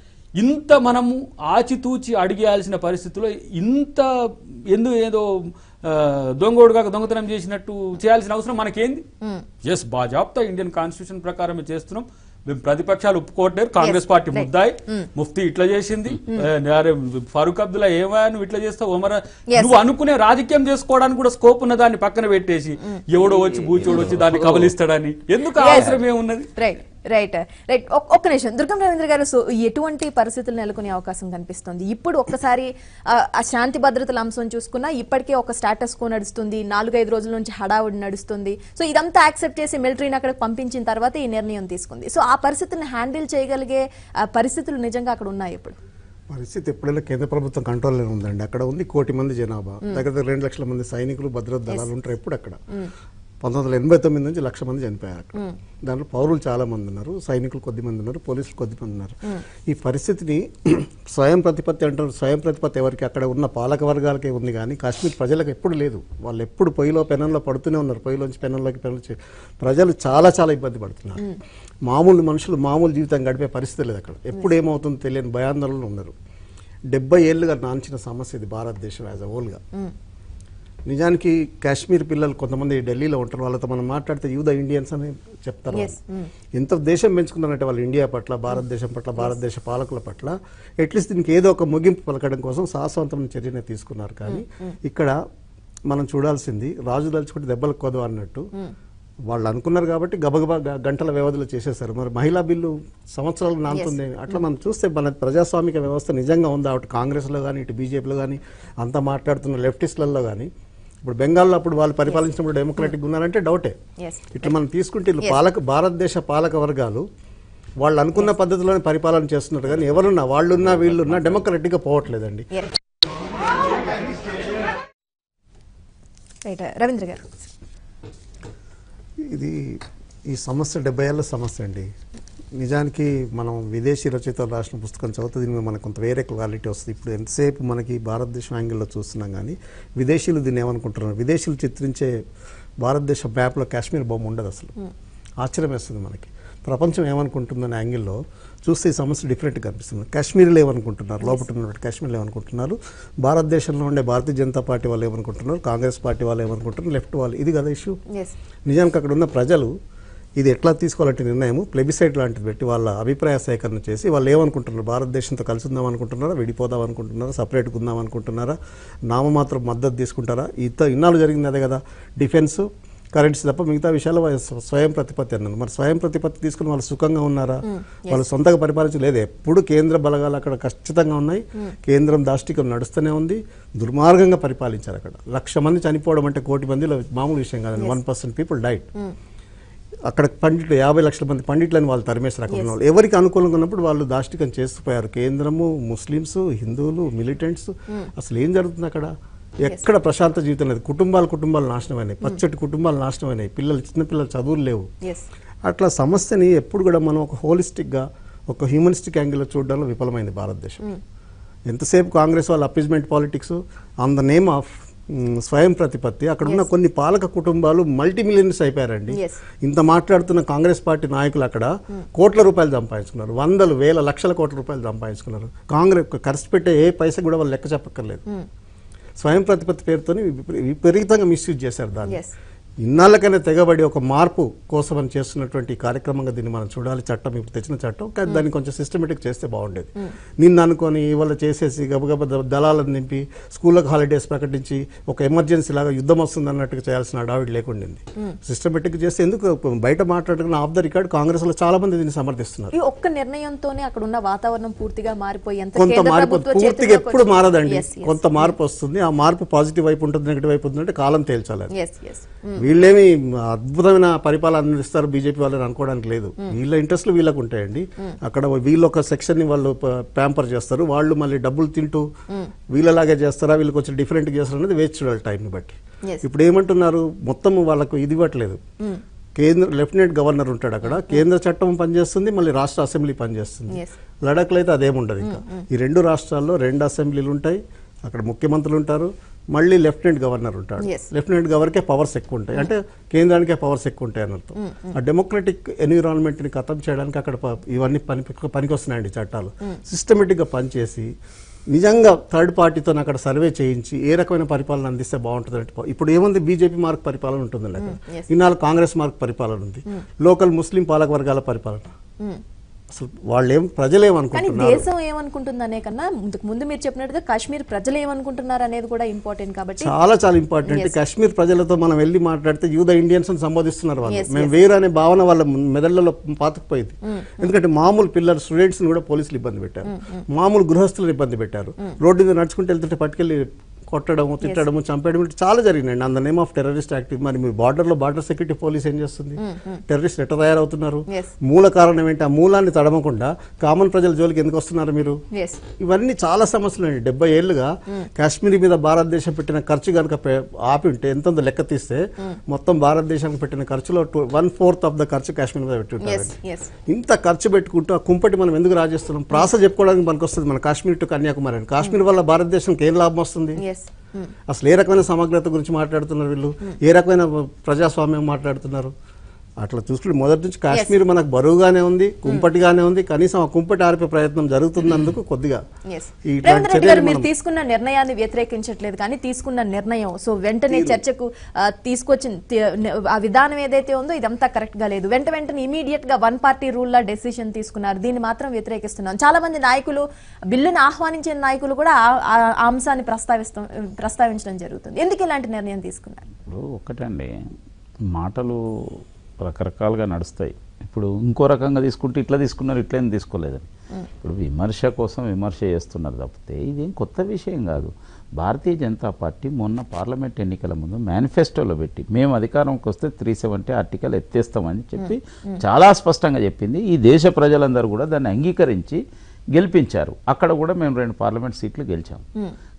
ఇంత మనము ఆచితూచి అడిగేయాల్సిన పరిస్థితిలో ఇంత ఎందు ఏదో ఆ, దొంగోడుగా దొంగతనం చేసినట్టు చేయాల్సిన అవసరం మనకేంది ఎస్ బాజాబ్తా ఇండియన్ కాన్స్టిట్యూషన్ ప్రకారం చేస్తున్నాం మేము ప్రతిపక్షాలు ఒప్పుకోవట్లేరు కాంగ్రెస్ పార్టీ right. ముద్దాయి ముఫ్తీ ఇట్లా చేసింది ఏ, అరే, ఫరూక్ అబ్దుల్లా ఏమా నువ్వు ఇట్లా చేస్తావు ఒమర Yes. నువ్వు అనుకునే రాజకీయం చేసుకోవడానికి కూడా స్కోప్ ఉన్న దాన్ని పక్కన పెట్టేసి ఎవడో వచ్చి బూచోడు వచ్చి దాన్ని కబలిస్తాడని ఎందుకు ఆ Yes. అవసరం ఏమున్నది రైట్ రైట్ రైట్ ఒక్క నిమిషం దుర్గం రవీంద్ర గారు సో ఎటువంటి పరిస్థితులు నెలకొనే అవకాశం కనిపిస్తుంది ఇప్పుడు ఒక్కసారి ఆ, ఆ శాంతి భద్రతల అంశం చూసుకున్నా ఇప్పటికే ఒక స్టాటస్ కో నడుస్తుంది నాలుగైదు రోజుల నుంచి హడావుడి నడుస్తుంది సో ఇదంతా యాక్సెప్ట్ చేసి మిలిటరీని అక్కడికి పంపించిన తర్వాత ఈ నిర్ణయం తీసుకుంది సో ఆ పరిస్థితులను హ్యాండిల్ చేయగలిగే ఆ, పరిస్థితులు నిజంగా అక్కడ ఉన్నాయి ఇప్పుడు పరిస్థితి ఎప్పుడైనా కేంద్ర ప్రభుత్వం కంట్రోల్లో ఉందండి అక్కడ ఉంది కోటి మంది జనాభా దగ్గర దగ్గర రెండు లక్షల మంది సైనికులు భద్రతా దళాలు ఉంటారు ఎప్పుడు అక్కడ పంతొమ్మిది వందల ఎనభై తొమ్మిది నుంచి లక్ష మంది చనిపోయారు అక్కడ దాంట్లో పౌరులు చాలా మంది ఉన్నారు సైనికులు కొద్ది మంది ఉన్నారు పోలీసులు కొద్ది మంది ఉన్నారు ఈ పరిస్థితిని స్వయం ప్రతిపత్తి అంటారు స్వయం ప్రతిపత్తి ఎవరికి అక్కడ ఉన్న పాలక వర్గాలకే ఉంది కానీ కాశ్మీర్ ప్రజలకు ఎప్పుడు లేదు వాళ్ళు ఎప్పుడు పొయ్యిలో పెనంలో పడుతూనే ఉన్నారు పొయ్యిలోంచి పెనంలోకి పెనంలో ప్రజలు చాలా చాలా ఇబ్బంది పడుతున్నారు మామూలు మనుషులు మామూలు జీవితం గడిపే పరిస్థితి లేదు అక్కడ ఎప్పుడు ఏమవుతుందో తెలియని భయాందోళనలు ఉన్నారు డెబ్బై ఏళ్ళుగా నాంచిన సమస్య ఇది భారతదేశం యాజ్ అ హోల్గా నిజానికి కాశ్మీర్ పిల్లలు కొంతమంది ఢిల్లీలో ఉంటారు వాళ్ళతో మనం మాట్లాడితే యూద ఇండియన్స్ అని చెప్తారు Yes. వాళ్ళు. ఎంత దేశం పెంచుకున్నారంటే వాళ్ళు ఇండియా పట్ల భారతదేశం పట్ల భారతదేశ పాలకుల పట్ల అట్లీస్ట్ దీనికి ఏదో ఒక ముగింపు పలకడం కోసం సాహసవంతమైన చర్యనే తీసుకున్నారు కానీ ఇక్కడ మనం చూడాల్సింది రాజు దలుచుకుంటే దెబ్బలకు కొదవ అన్నట్టు వాళ్ళు అనుకున్నారు కాబట్టి గబగబా గ- గంటల వ్యవధిలో చేసేశారు మరి మహిళా బిల్లు సంవత్సరాలు నానుతుంది అట్లా మనం చూస్తే మన ప్రజాస్వామిక వ్యవస్థ నిజంగా ఉందా అటు కాంగ్రెస్లో కానీ ఇటు బీజేపీలో కానీ అంతా మాట్లాడుతున్న లెఫ్టిస్టులలో కానీ ఇప్పుడు బెంగాల్లో అప్పుడు వాళ్ళు పరిపాలించినప్పుడు డెమోక్రాటిక్ ఉన్నారంటే డౌటే ఎస్ ఇట్లా మనం తీసుకుంటే ఇట్లా పాలక భారతదేశ పాలక వర్గాలు వాళ్ళు అనుకున్న పద్ధతిలోనే పరిపాలన చేస్తున్నారు కానీ ఎవరున్నా వాళ్ళున్నా వీళ్ళున్నా డెమోక్రటిక్గా పోవట్లేదండి రైట్ రవీంద్ర గారు ఇది ఈ సమస్య డెబ్బై ఏళ్ళ సమస్య అండి నిజానికి మనం విదేశీ రచయితలు రాసిన పుస్తకం చదివితే దీని మీద మనకు కొంత వేరే క్వాలిటీ వస్తుంది ఇప్పుడు ఎంతసేపు మనకి భారతదేశం యాంగిల్లో చూస్తున్నాం కానీ విదేశీయులు దీన్ని ఏమనుకుంటున్నారు విదేశీయులు చిత్రించే భారతదేశ మ్యాప్లో కాశ్మీర్ బొమ్మ ఉండదు అసలు ఆశ్చర్యం వేస్తుంది మనకి ప్రపంచం ఏమనుకుంటుందనే యాంగిల్లో చూస్తే ఈ సమస్య డిఫరెంట్గా కనిపిస్తుంది కాశ్మీర్లో ఏమనుకుంటున్నారు లోపల ఉన్నటువంటి కాశ్మీర్లో ఏమనుకుంటున్నారు భారతదేశంలో ఉండే భారతీయ జనతా పార్టీ వాళ్ళు ఏమనుకుంటున్నారు కాంగ్రెస్ పార్టీ వాళ్ళు ఏమనుకుంటున్నారు లెఫ్ట్ వాళ్ళు ఇది కదా ఇష్యూ ఎస్ నిజానికి అక్కడ ఉన్న ప్రజలు ఇది ఎట్లా తీసుకోవాలంటే నిర్ణయం ప్లెబిసైడ్ లాంటిది పెట్టి వాళ్ళ అభిప్రాయ సేకరణ చేసి వాళ్ళు ఏమనుకుంటున్నారు భారతదేశంతో కలిసి ఉందాం అనుకుంటున్నారా విడిపోదాం అనుకుంటున్నారా సపరేట్గా ఉందాం అనుకుంటున్నారా నామమాత్రం మద్దతు తీసుకుంటారా ఇంత ఇన్నాళ్ళు జరిగింది అదే కదా డిఫెన్స్ కరెంట్స్ తప్ప మిగతా విషయాలు వాళ్ళు స్వ- స్వయం ప్రతిపత్తి అన్నారు మరి స్వయం ప్రతిపత్తి తీసుకుని వాళ్ళు సుఖంగా ఉన్నారా వాళ్ళు సొంతగా పరిపాలించలేదు ఎప్పుడు కేంద్ర బలగాలు అక్కడ ఖచ్చితంగా ఉన్నాయి కేంద్రం దాష్టికం నడుస్తూనే ఉంది దుర్మార్గంగా పరిపాలించారు అక్కడ లక్ష మంది చనిపోవడం అంటే కోటి మందిలో మామూలు విషయం కాదండి వన్ పర్సెంట్ పీపుల్ డైట్ అక్కడ పండిట్లు యాభై లక్షల మంది పండిట్లని వాళ్ళు తరిమేశారు అక్కడ ఉన్న వాళ్ళు ఎవరికి అనుకూలంగా ఉన్నప్పుడు వాళ్ళు దాష్టికం చేస్తుపోయారు కేంద్రము ముస్లిమ్స్ హిందువులు మిలిటెంట్స్ అసలు ఏం జరుగుతుంది అక్కడ ఎక్కడ ప్రశాంత జీవితం లేదు కుటుంబాలు కుటుంబాలు నాశనం అయినాయి పచ్చటి కుటుంబాలు నాశనం అయినాయి పిల్లలు చిన్నపిల్లలు చదువులు లేవు ఎస్ అట్లా సమస్యని ఎప్పుడు కూడా మనం ఒక హోలిస్టిక్గా ఒక హ్యూమనిస్టిక్ యాంగిల్లో చూడడంలో విఫలమైంది భారతదేశం ఎంతసేపు కాంగ్రెస్ వాళ్ళ appeasement politics on the name of స్వయం ప్రతిపత్తి అక్కడ ఉన్న కొన్ని పాలక కుటుంబాలు మల్టీ మిలియనర్స్ అయిపోయారండి Yes. ఇంత మాట్లాడుతున్న కాంగ్రెస్ పార్టీ నాయకులు అక్కడ కోట్ల రూపాయలు సంపాదించుకున్నారు వందలు వేల లక్షల కోట్ల రూపాయలు సంపాదించుకున్నారు కాంగ్రెస్ ఖర్చు పెట్టే ఏ పైసా కూడా వాళ్ళు లెక్క చెప్పక్కర్లేదు స్వయం ప్రతిపత్తి పేరుతో విపరీతంగా మిస్యూజ్ చేశారు దాన్ని Yes. ఇన్నాళ్ళకైనా తెగబడి ఒక మార్పు కోసం అని చేస్తున్నటువంటి ఈ కార్యక్రమంగా దీన్ని మనం చూడాలి చట్టం ఇప్పుడు తెచ్చిన చట్టం కానీ దాన్ని కొంచెం సిస్టమేటిక్ చేస్తే బాగుండేది నిన్న అనుకొని ఇవాళ చేసేసి గబగబ ద- దళాలను నింపి స్కూళ్ళకు హాలిడేస్ ప్రకటించి ఒక ఎమర్జెన్సీ లాగా యుద్ధం వస్తుంది అన్నట్టుగా చేయాల్సిన అడావిడి లేకుండింది సిస్టమేటిక్ చేస్తే ఎందుకు బయట మాట్లాడుకున్న ఆఫ్ ద రికార్డ్ కాంగ్రెస్ లో చాలా మంది దీన్ని సమర్థిస్తున్నారు ఈ ఒక్క నిర్ణయంతోనే అక్కడ ఉన్న వాతావరణం పూర్తిగా మారిపోయి ఎంత కొంత కేంద్ర మారిపోతుంది ప్రభుత్వ పూర్తిగా చేతుల్లోకి ఎప్పుడు వచ్చింది. మారదండి Yes, yes. కొంత మార్పు వస్తుంది ఆ మార్పు పాజిటివ్ వైపు ఉంటుంది నెగిటివ్ వైపు ఉంటుంది అంటే కాలం తేల్చాలి అది. Yes, yes. Mm. వీళ్ళేమి అద్భుతమైన పరిపాలన అందిస్తారు బీజేపీ వాళ్ళని అనుకోవడానికి లేదు వీళ్ళ ఇంట్రెస్ట్లు వీళ్ళకు ఉంటాయండి అక్కడ వీళ్ళు ఒక సెక్షన్ ని వాళ్ళు ప్యాంపర్ చేస్తారు వాళ్ళు మళ్ళీ డబ్బులు తింటూ వీళ్ళలాగే చేస్తారా వీళ్ళు కొంచెం డిఫరెంట్ చేస్తారా అనేది వేచి చూడాలి టైంని బట్టి Yes. ఇప్పుడు ఏమంటున్నారు మొత్తం వాళ్ళకు ఇది ఇవ్వట్లేదు కేంద్ర లెఫ్టినెంట్ గవర్నర్ ఉంటాడు అక్కడ కేంద్ర చట్టం పనిచేస్తుంది మళ్ళీ రాష్ట్ర అసెంబ్లీ పనిచేస్తుంది Yes. లడాఖ్లో అయితే అదేముండదు ఇంకా ఈ రెండు రాష్ట్రాల్లో రెండు అసెంబ్లీలు ఉంటాయి అక్కడ ముఖ్యమంత్రులు ఉంటారు మళ్ళీ లెఫ్టినెంట్ గవర్నర్ ఉంటాడు Yes. లెఫ్టినెంట్ గవర్నర్కే పవర్స్ ఎక్కువ ఉంటాయి అంటే కేంద్రానికే పవర్స్ ఎక్కువ ఉంటాయి అని అర్థం ఆ డెమోక్రటిక్ ఎన్విరాన్మెంట్ ని ఖతం చేయడానికి అక్కడ ప- ఇవన్నీ పని పనికొస్తున్నాయండి చట్టాలు సిస్టమేటిక్ గా పనిచేసి నిజంగా థర్డ్ పార్టీతో అక్కడ సర్వే చేయించి ఏ రకమైన పరిపాలన అందిస్తే బాగుంటుంది అంటే ఇప్పుడు ఏముంది బీజేపీ మార్క్ పరిపాలన ఉంటుంది అక్కడ yes. ఇన్నాళ్ళు కాంగ్రెస్ మార్క్ పరిపాలన ఉంది లోకల్ ముస్లిం పాలక వర్గాల పరిపాలన Mm. అసలు వాళ్ళేం ప్రజలు కానీ ఏమనుకుంటున్నారు దేశం ఏమనుకుంటుందనే కన్నా ముందుకు ముందు మీరు చెప్పినట్టుగా కాశ్మీర్ ప్రజలు ఏమనుకుంటున్నారు అనేది కూడా ఇంపార్టెంట్ కాబట్టి చాలా చాలా ఇంపార్టెంట్ Yes. కాశ్మీర్ ప్రజలతో మనం వెళ్ళి మాట్లాడితే యూద ఇండియన్స్ అని సంబోధిస్తున్నారు వాళ్ళు Yes, మేము yes. వేరు అనే భావన వాళ్ళ మెదళ్లలో పాతుకుపోయింది ఎందుకంటే మామూలు పిల్లలు స్టూడెంట్స్ కూడా పోలీసులు ఇబ్బంది పెట్టారు మామూలు గృహస్థులను ఇబ్బంది పెట్టారు రోడ్డు మీద నడుచుకుంటూ వెళ్తుంటే పట్టుకెళ్ళి కొట్టడము తిట్టడము చంపేయడం ఇటు చాలా జరిగినాయండి అంద నేమ్ ఆఫ్ టెర్రరిస్ట్ యాక్టివ్ మరి మీ బార్డర్ లో బార్డర్ సెక్యూరిటీ పోలీస్ ఏం చేస్తుంది టెర్రరిస్ట్ ఎట్లా తయారవుతున్నారు Yes. మూల కారణం ఏంటి ఆ మూలాన్ని తడమకుండా కామన్ ప్రజల జోలికి ఎందుకు వస్తున్నారు మీరు ఎస్ ఇవన్నీ చాలా సమస్యలు అండి డెబ్బై ఏళ్ళుగా కాశ్మీర్ మీద భారతదేశం పెట్టిన ఖర్చు కనుక పె- ఆపి ఉంటే ఎంత లెక్క తీస్తే మొత్తం భారతదేశానికి పెట్టిన ఖర్చులో వన్ ఫోర్త్ ఆఫ్ ద ఖర్చు కాశ్మీర్ మీద పెట్టి ఎస్ ఉంటారండి ఎస్ ఇంత ఖర్చు పెట్టుకుంటూ ఆ కుంపటి మనం ఎందుకు రాజేస్తున్నాం ప్రాస చెప్పుకోవడానికి మనకు వస్తుంది మన కాశ్మీర్ టు కన్యాకుమారి అని కాశ్మీర్ వల్ల భారతదేశానికి ఏం లాభం వస్తుంది ఎస్ అసలు ఏ రకమైన సమగ్రత గురించి మాట్లాడుతున్నారు వీళ్ళు ఏ రకమైన ప్రజాస్వామ్యం మాట్లాడుతున్నారు అట్లా చూసుకుంటే మొదటి నుంచి కాశ్మీర్ మనకు బరువుగానే ఉంది కుంపటిగానే ఉంది కనీసం ఆ కుంపటి ఆర్పే ప్రయత్నం జరుగుతున్నందుకు కొద్దిగా ఎస్ ఇట్లాంటి రేవంత్ రెడ్డి చర్యలు గారు మీరు మనం- తీసుకున్న నిర్ణయాన్ని వ్యతిరేకించట్లేదు కానీ తీసుకున్న నిర్ణయం సో వెంటనే చర్చకు ఆ, తీసుకొచ్చిన తి- ఆ విధానం ఏదైతే ఉందో ఇదంతా కరెక్ట్ గా లేదు వెంట వెంటనే ఇమీడియట్ గా వన్ పార్టీ రూల్ లా డెసిషన్ తీసుకున్నారు దీన్ని మాత్రం వ్యతిరేకిస్తున్నాం చాలా మంది నాయకులు బిల్లును ఆహ్వానించిన నాయకులు కూడా ఆ- ఆ ఆ అంశాన్ని ప్రస్తావిస్తాం ప్రస్తావించడం జరుగుతుంది ఎందుకు ఇలాంటి నిర్ణయం తీసుకున్నారు ఇప్పుడు ఒకటండి మాటలు రకరకాలుగా నడుస్తాయి ఇప్పుడు ఇంకో రకంగా తీసుకుంటే ఇట్లా తీసుకున్నారు ఇట్లా ఏం తీసుకోలేదని ఇప్పుడు విమర్శ కోసం విమర్శ చేస్తున్నారు తప్పితే ఇదేం కొత్త విషయం కాదు భారతీయ జనతా పార్టీ మొన్న పార్లమెంట్ ఎన్నికల ముందు మేనిఫెస్టోలో పెట్టి మేము అధికారంకి వస్తే త్రీ సెవెంటీ ఆర్టికల్ ఎత్తేస్తామని చెప్పి చాలా స్పష్టంగా చెప్పింది ఈ దేశ ప్రజలందరూ కూడా దాన్ని అంగీకరించి గెలిపించారు అక్కడ కూడా మేము రెండు పార్లమెంట్ సీట్లు గెలిచాం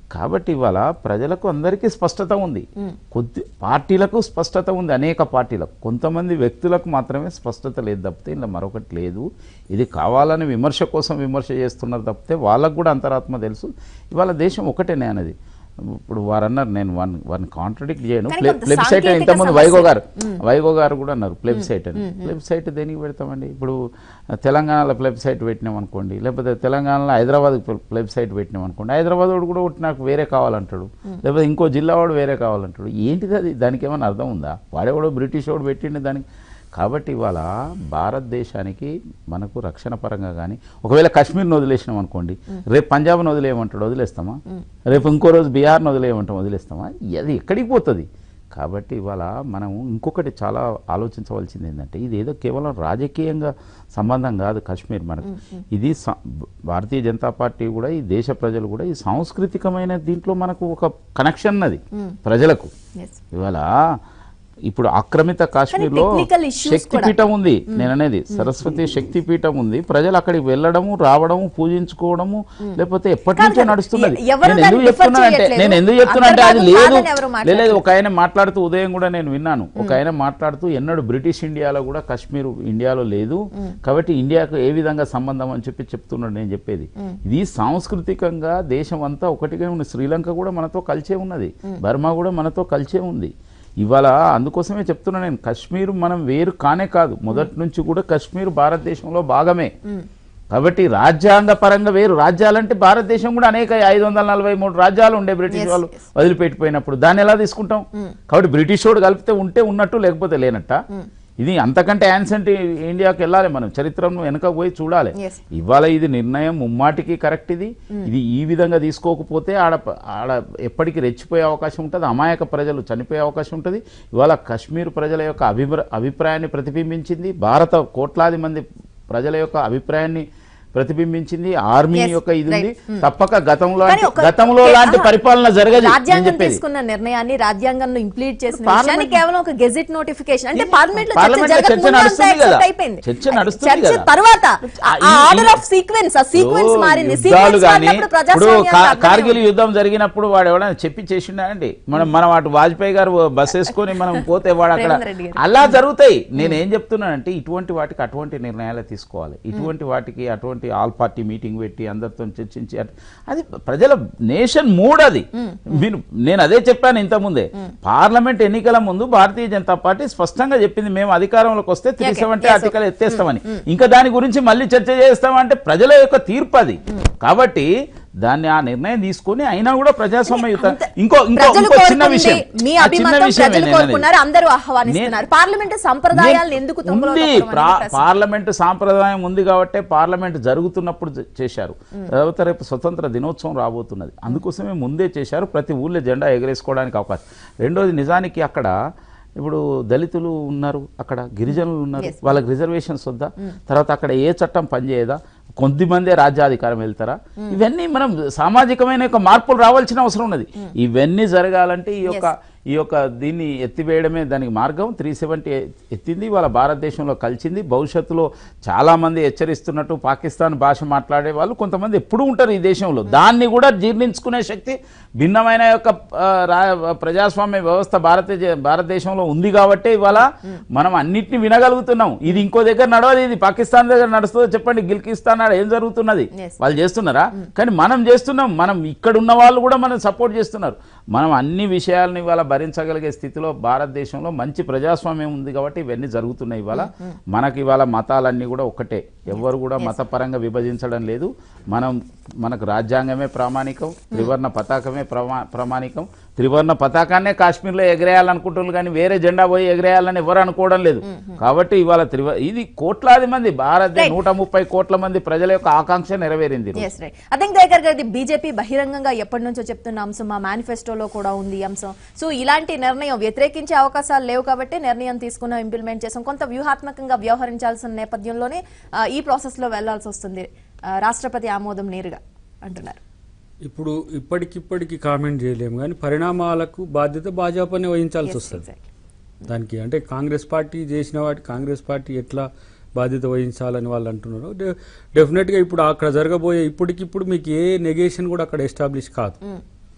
కాబట్టి ఇవాళ ప్రజలకు అందరికీ స్పష్టత ఉంది కొద్ది పార్టీలకు స్పష్టత ఉంది అనేక పార్టీలకు కొంతమంది వ్యక్తులకు మాత్రమే స్పష్టత లేదు తప్పితే ఇలా మరొకటి లేదు ఇది కావాలని విమర్శ కోసం విమర్శ చేస్తున్నారు తప్పితే వాళ్ళకు కూడా అంతరాత్మ తెలుసు ఇవాళ దేశం ఒకటేనే అనేది ఇప్పుడు వారు అన్నారు నేను వన్ వన్ కాంట్రడిక్ట్ చేయను కానీ ప్లే- కొంత ప్లెబ్సైట్ అని సాంకేతిక ఇంతకుముందు సమస్య. వైగో గారు వైగో గారు కూడా అన్నారు ప్లెబ్సైట్ అని ప్లెబ్సైట్ దేనికి పెడతామండి ఇప్పుడు తెలంగాణలో ప్లెబ్సైట్ పెట్టినాం అనుకోండి లేకపోతే తెలంగాణలో హైదరాబాద్ ప్లెబ్సైట్ పెట్టినాం అనుకోండి హైదరాబాద్ వాడు కూడా ఒకటి నాకు వేరే కావాలంటాడు లేకపోతే ఇంకో జిల్లా వాడు వేరే కావాలంటాడు ఏంటిది అది దానికి ఏమైనా అర్థం ఉందా వాడేవాడు బ్రిటిష్ వాడు పెట్టిండి దానికి కాబట్టి ఇవాళ భారతదేశానికి మనకు రక్షణ పరంగా కానీ ఒకవేళ కాశ్మీర్ని వదిలేసినాం అనుకోండి రేపు పంజాబ్ను వదిలేయమంటాడు వదిలేస్తామా రేపు ఇంకో రోజు బీహార్ని వదిలేయమంటాం వదిలేస్తామా అది ఎక్కడికి పోతుంది కాబట్టి ఇవాళ మనం ఇంకొకటి చాలా ఆలోచించవలసింది ఏంటంటే ఇది ఏదో కేవలం రాజకీయంగా సంబంధం కాదు కాశ్మీర్ మనకు ఇది స- భారతీయ జనతా పార్టీ కూడా ఈ దేశ ప్రజలు కూడా ఈ సాంస్కృతికమైన దీంట్లో మనకు ఒక కనెక్షన్ ఉన్నది ప్రజలకు Yes. ఇవాళ ఇప్పుడు ఆక్రమిత కాశ్మీర్లో technical issues శక్తిపీఠం ఉంది నేను అనేది సరస్వతి శక్తిపీఠం ఉంది ప్రజలు అక్కడికి వెళ్ళడము రావడము పూజించుకోవడము లేకపోతే ఎప్పటి నుంచో కాదు, నడుస్తున్నది ఎ- ఎవరు నేను దాన్ని ఎందుకు చెప్తున్నా prefer అంటే చేయట్లేదు. నేను ఎందుకు చెప్తున్నా అంటే అది అంతర్భాగం లేదు కాదని ఎవరు మాట్లాడట్లేదు. లేదు ఒక ఆయన మాట్లాడుతూ ఉదయం కూడా నేను విన్నాను ఒక ఆయన మాట్లాడుతూ ఎన్నడూ బ్రిటిష్ ఇండియాలో కూడా కాశ్మీర్ ఇండియాలో లేదు కాబట్టి ఇండియాకు ఏ విధంగా సంబంధం అని చెప్పి చెప్తున్నాడు నేను చెప్పేది ఇది సాంస్కృతికంగా దేశం అంతా ఒకటిగా ఉంది శ్రీలంక కూడా మనతో కలిసే ఉన్నది బర్మా కూడా మనతో కలిసే ఉంది ఇవాళ అందుకోసమే చెప్తున్నా నేను కాశ్మీర్ మనం వేరు కానే కాదు మొదటి నుంచి కూడా కాశ్మీర్ భారతదేశంలో భాగమే కాబట్టి రాజ్యాంగ పరంగా వేరు రాజ్యాలంటే భారతదేశం కూడా అనేక ఐదు వందల నలభై మూడు రాజ్యాలు ఉండే బ్రిటిష్ Yes, వాళ్ళు yes. వదిలిపెట్టిపోయినప్పుడు దాన్ని ఎలా తీసుకుంటాం కాబట్టి బ్రిటిష్ వాడు కలిపితే ఉంటే ఉన్నట్టు లేకపోతే లేనట్ట ఇది అంతకంటే యాన్సెంట్ ఇండియాకి వెళ్ళాలి మనం చరిత్రను వెనక పోయి చూడాలి Yes. ఇవాళ ఇది నిర్ణయం ముమ్మాటికి కరెక్ట్ ఇది ఇది ఈ విధంగా తీసుకోకపోతే ఆడ ఆడ ఎప్పటికీ రెచ్చిపోయే అవకాశం ఉంటుంది అమాయక ప్రజలు చనిపోయే అవకాశం ఉంటుంది ఇవాళ కశ్మీర్ ప్రజల యొక్క అభిప్రా అభిప్రాయాన్ని ప్రతిబింబించింది భారత కోట్లాది మంది ప్రజల యొక్క అభిప్రాయాన్ని ప్రతిబింబించింది ఆర్మీ Yes, యొక్క ఇది ఉంది right. తప్పక గతంలో కానీ ఒక- గతంలో కే- లాంటి ఆహా. పరిపాలన జరగదు నేను రాజ్యాంగం చెప్పేది తీసుకున్న నిర్ణయాన్ని రాజ్యాంగంలో ఇంప్లీట్ చేసిన పార్లమెంట్- విషయాన్ని కేవలం ఒక గెజెట్ నోటిఫికేషన్ అంటే ఇది పార్లమెంట్ లో చర్చ పార్లమెంట్ లో జరగక చర్చ ముందు అంతా నడుస్తుంది accept కదా. అయిపోయింది చర్చ నడుస్తుంది చర్చ కదా. తర్వాత ఆ, ఆ ఈ- ఆర్డర్ ఈ- ఆఫ్ సీక్వెన్స్ ఆ సీక్వెన్స్ ఇప్పుడు మారింది యుద్ధాలు సీక్వెన్స్ కానీ మారినప్పుడు ఇప్పుడు ప్రజాస్వామ్యం కా- అర్థమే కార్గిల్ యుద్ధం జరిగినప్పుడు వాడు ఎవడైనా చెప్పి చేసిండా అండి మనం మనం అటు వాజ్పేయి గారు బస్ వేసుకొని మనం పోతే వాడు అక్కడ రేవంత్ రెడ్డి గారు. అలా జరుగుతాయి నేను ఏం చెప్తున్నానంటే ఇటువంటి వాటికి అటువంటి నిర్ణయాలు తీసుకోవాలి ఇటువంటి వాటికి అటువంటి ఆల్ పార్టీ మీటింగ్ పెట్టి అందరితో చర్చించి అట్- అది ప్రజల నేషన్ మూడ్ అది మీరు నేను అదే చెప్పాను ఇంతకుముందే పార్లమెంట్ ఎన్నికల ముందు భారతీయ జనతా పార్టీ స్పష్టంగా చెప్పింది మేము అధికారంలోకి వస్తే three Okay. Seventy Yes, article ఎత్తేస్తామని ఇంకా దాని గురించి మళ్ళీ చర్చ చేస్తామంటే ప్రజల యొక్క తీర్పు అది కాబట్టి దాన్ని ఆ నిర్ణయం తీసుకొని అయినా కూడా ప్రజాస్వామ్యయుత అంత- ఇంకో ఇంకో ప్రజలు ఇంకో చిన్న కోరుకుంది, విషయం మీ ఆ చిన్న అభిమతం విషయమే ప్రజలు నేను కోరుకున్నారు అనేది. అందరూ ఆహ్వానిస్తున్నారు పార్లమెంట్ సంప్రదాయాలను ఎందుకు తొంగలో ఉంది తొక్కడం అనేది ప్రా- ప్రశ్న. పార్లమెంటు సాంప్రదాయం ఉంది కాబట్టి పార్లమెంట్ జరుగుతున్నప్పుడు చే- చేశారు తర్వాత రేపు స్వతంత్ర దినోత్సవం రాబోతున్నది అందుకోసమే ముందే చేశారు ప్రతి ఊళ్ళో జెండా ఎగరేసుకోవడానికి అవకాశం రెండోది నిజానికి అక్కడ ఇప్పుడు దళితులు ఉన్నారు అక్కడ గిరిజనులు ఉన్నారు Yes. వాళ్ళకి రిజర్వేషన్స్ వద్దా తర్వాత అక్కడ ఏ చట్టం పనిచేయదా కొద్దిమందే రాజ్యాధికారం వెళ్తారా ఇవన్నీ మనం సామాజికమైన యొక్క మార్పులు రావాల్సిన అవసరం ఉన్నది ఇవన్నీ జరగాలంటే ఈ యొక్క ఈ యొక్క దీన్ని ఎత్తివేయడమే దానికి మార్గం త్రీ సెవెంటీ ఎత్తింది వాళ్ళ భారతదేశంలో కలిసింది భవిష్యత్తులో చాలామంది హెచ్చరిస్తున్నట్టు పాకిస్తాన్ భాష మాట్లాడే వాళ్ళు కొంతమంది ఎప్పుడూ ఉంటారు ఈ దేశంలో దాన్ని కూడా జీర్ణించుకునే శక్తి భిన్నమైన యొక్క ఆ, రా- ప్రజాస్వామ్య వ్యవస్థ భారత భారతదేశంలో ఉంది కాబట్టి ఇవాళ మనం అన్నిటిని వినగలుగుతున్నాం ఇది ఇంకో దగ్గర నడవదు ఇది పాకిస్తాన్ దగ్గర నడుస్తుందో చెప్పండి గిల్కిస్తాన్ ఆడ ఏం జరుగుతున్నది Yes. వాళ్ళు చేస్తున్నారా కానీ మనం చేస్తున్నాం మనం ఇక్కడ ఉన్న వాళ్ళు కూడా మనం సపోర్ట్ చేస్తున్నారు మనం అన్ని విషయాలను ఇవాళ భరించగలిగే స్థితిలో భారతదేశంలో మంచి ప్రజాస్వామ్యం ఉంది కాబట్టి ఇవన్నీ జరుగుతున్నాయి ఇవాళ మనకి ఇవాళ మతాలన్నీ కూడా ఒక్కటే ఎవ్వరు కూడా మతపరంగా విభజించడం లేదు మనం మనకు రాజ్యాంగమే ప్రామాణికం త్రివర్ణ పతాకమే ప్రమా ప్రామాణికం త్రివర్ణ పతాకాన్నే కాశ్మీర్లో ఎగరేయాలనుకుంటున్నారు కానీ వేరే జెండా పోయి ఎగరేయాలని ఎవరు అనుకోవడం లేదు కాబట్టి ఇవాళ త్రివ ఇది కోట్లాది మంది భారతదేశ Right. నూట ముప్పై కోట్ల మంది ప్రజల యొక్క ఆకాంక్ష నెరవేరింది ఈరోజు. ఎస్ రైట్ అదే దగ్గర గారి బీజేపీ బహిరంగంగా ఎప్పటి నుంచో చెప్తున్న అంశం మా మేనిఫెస్టోలో కూడా ఉంది ఈ అంశం సో ఇలాంటి నిర్ణయం వ్యతిరేకించే అవకాశాలు లేవు కాబట్టి నిర్ణయం తీసుకున్నాం ఇంప్లిమెంట్ చేసాం కొంత వ్యూహాత్మకంగా వ్యవహరించాల్సిన నేపథ్యంలోనే ఆ, ఈ ప్రాసెస్ లో వెళ్లాల్సి వస్తుంది ఆ, రాష్ట్రపతి ఆమోదం నేరుగా అంటున్నారు ఇప్పుడు ఇప్పటికిప్పటికి కామెంట్ చేయలేము కానీ పరిణామాలకు బాధ్యత భాజపానే వహించాల్సి Yes, వస్తుంది exactly. దానికి అంటే కాంగ్రెస్ పార్టీ చేసిన వాటి కాంగ్రెస్ పార్టీ ఎట్లా బాధ్యత వహించాలని వాళ్ళు అంటున్నారు డె- డెఫినెట్గా ఇప్పుడు అక్కడ జరగబోయే ఇప్పటికిప్పుడు మీకు ఏ నెగేషన్ కూడా అక్కడ ఎస్టాబ్లిష్ కాదు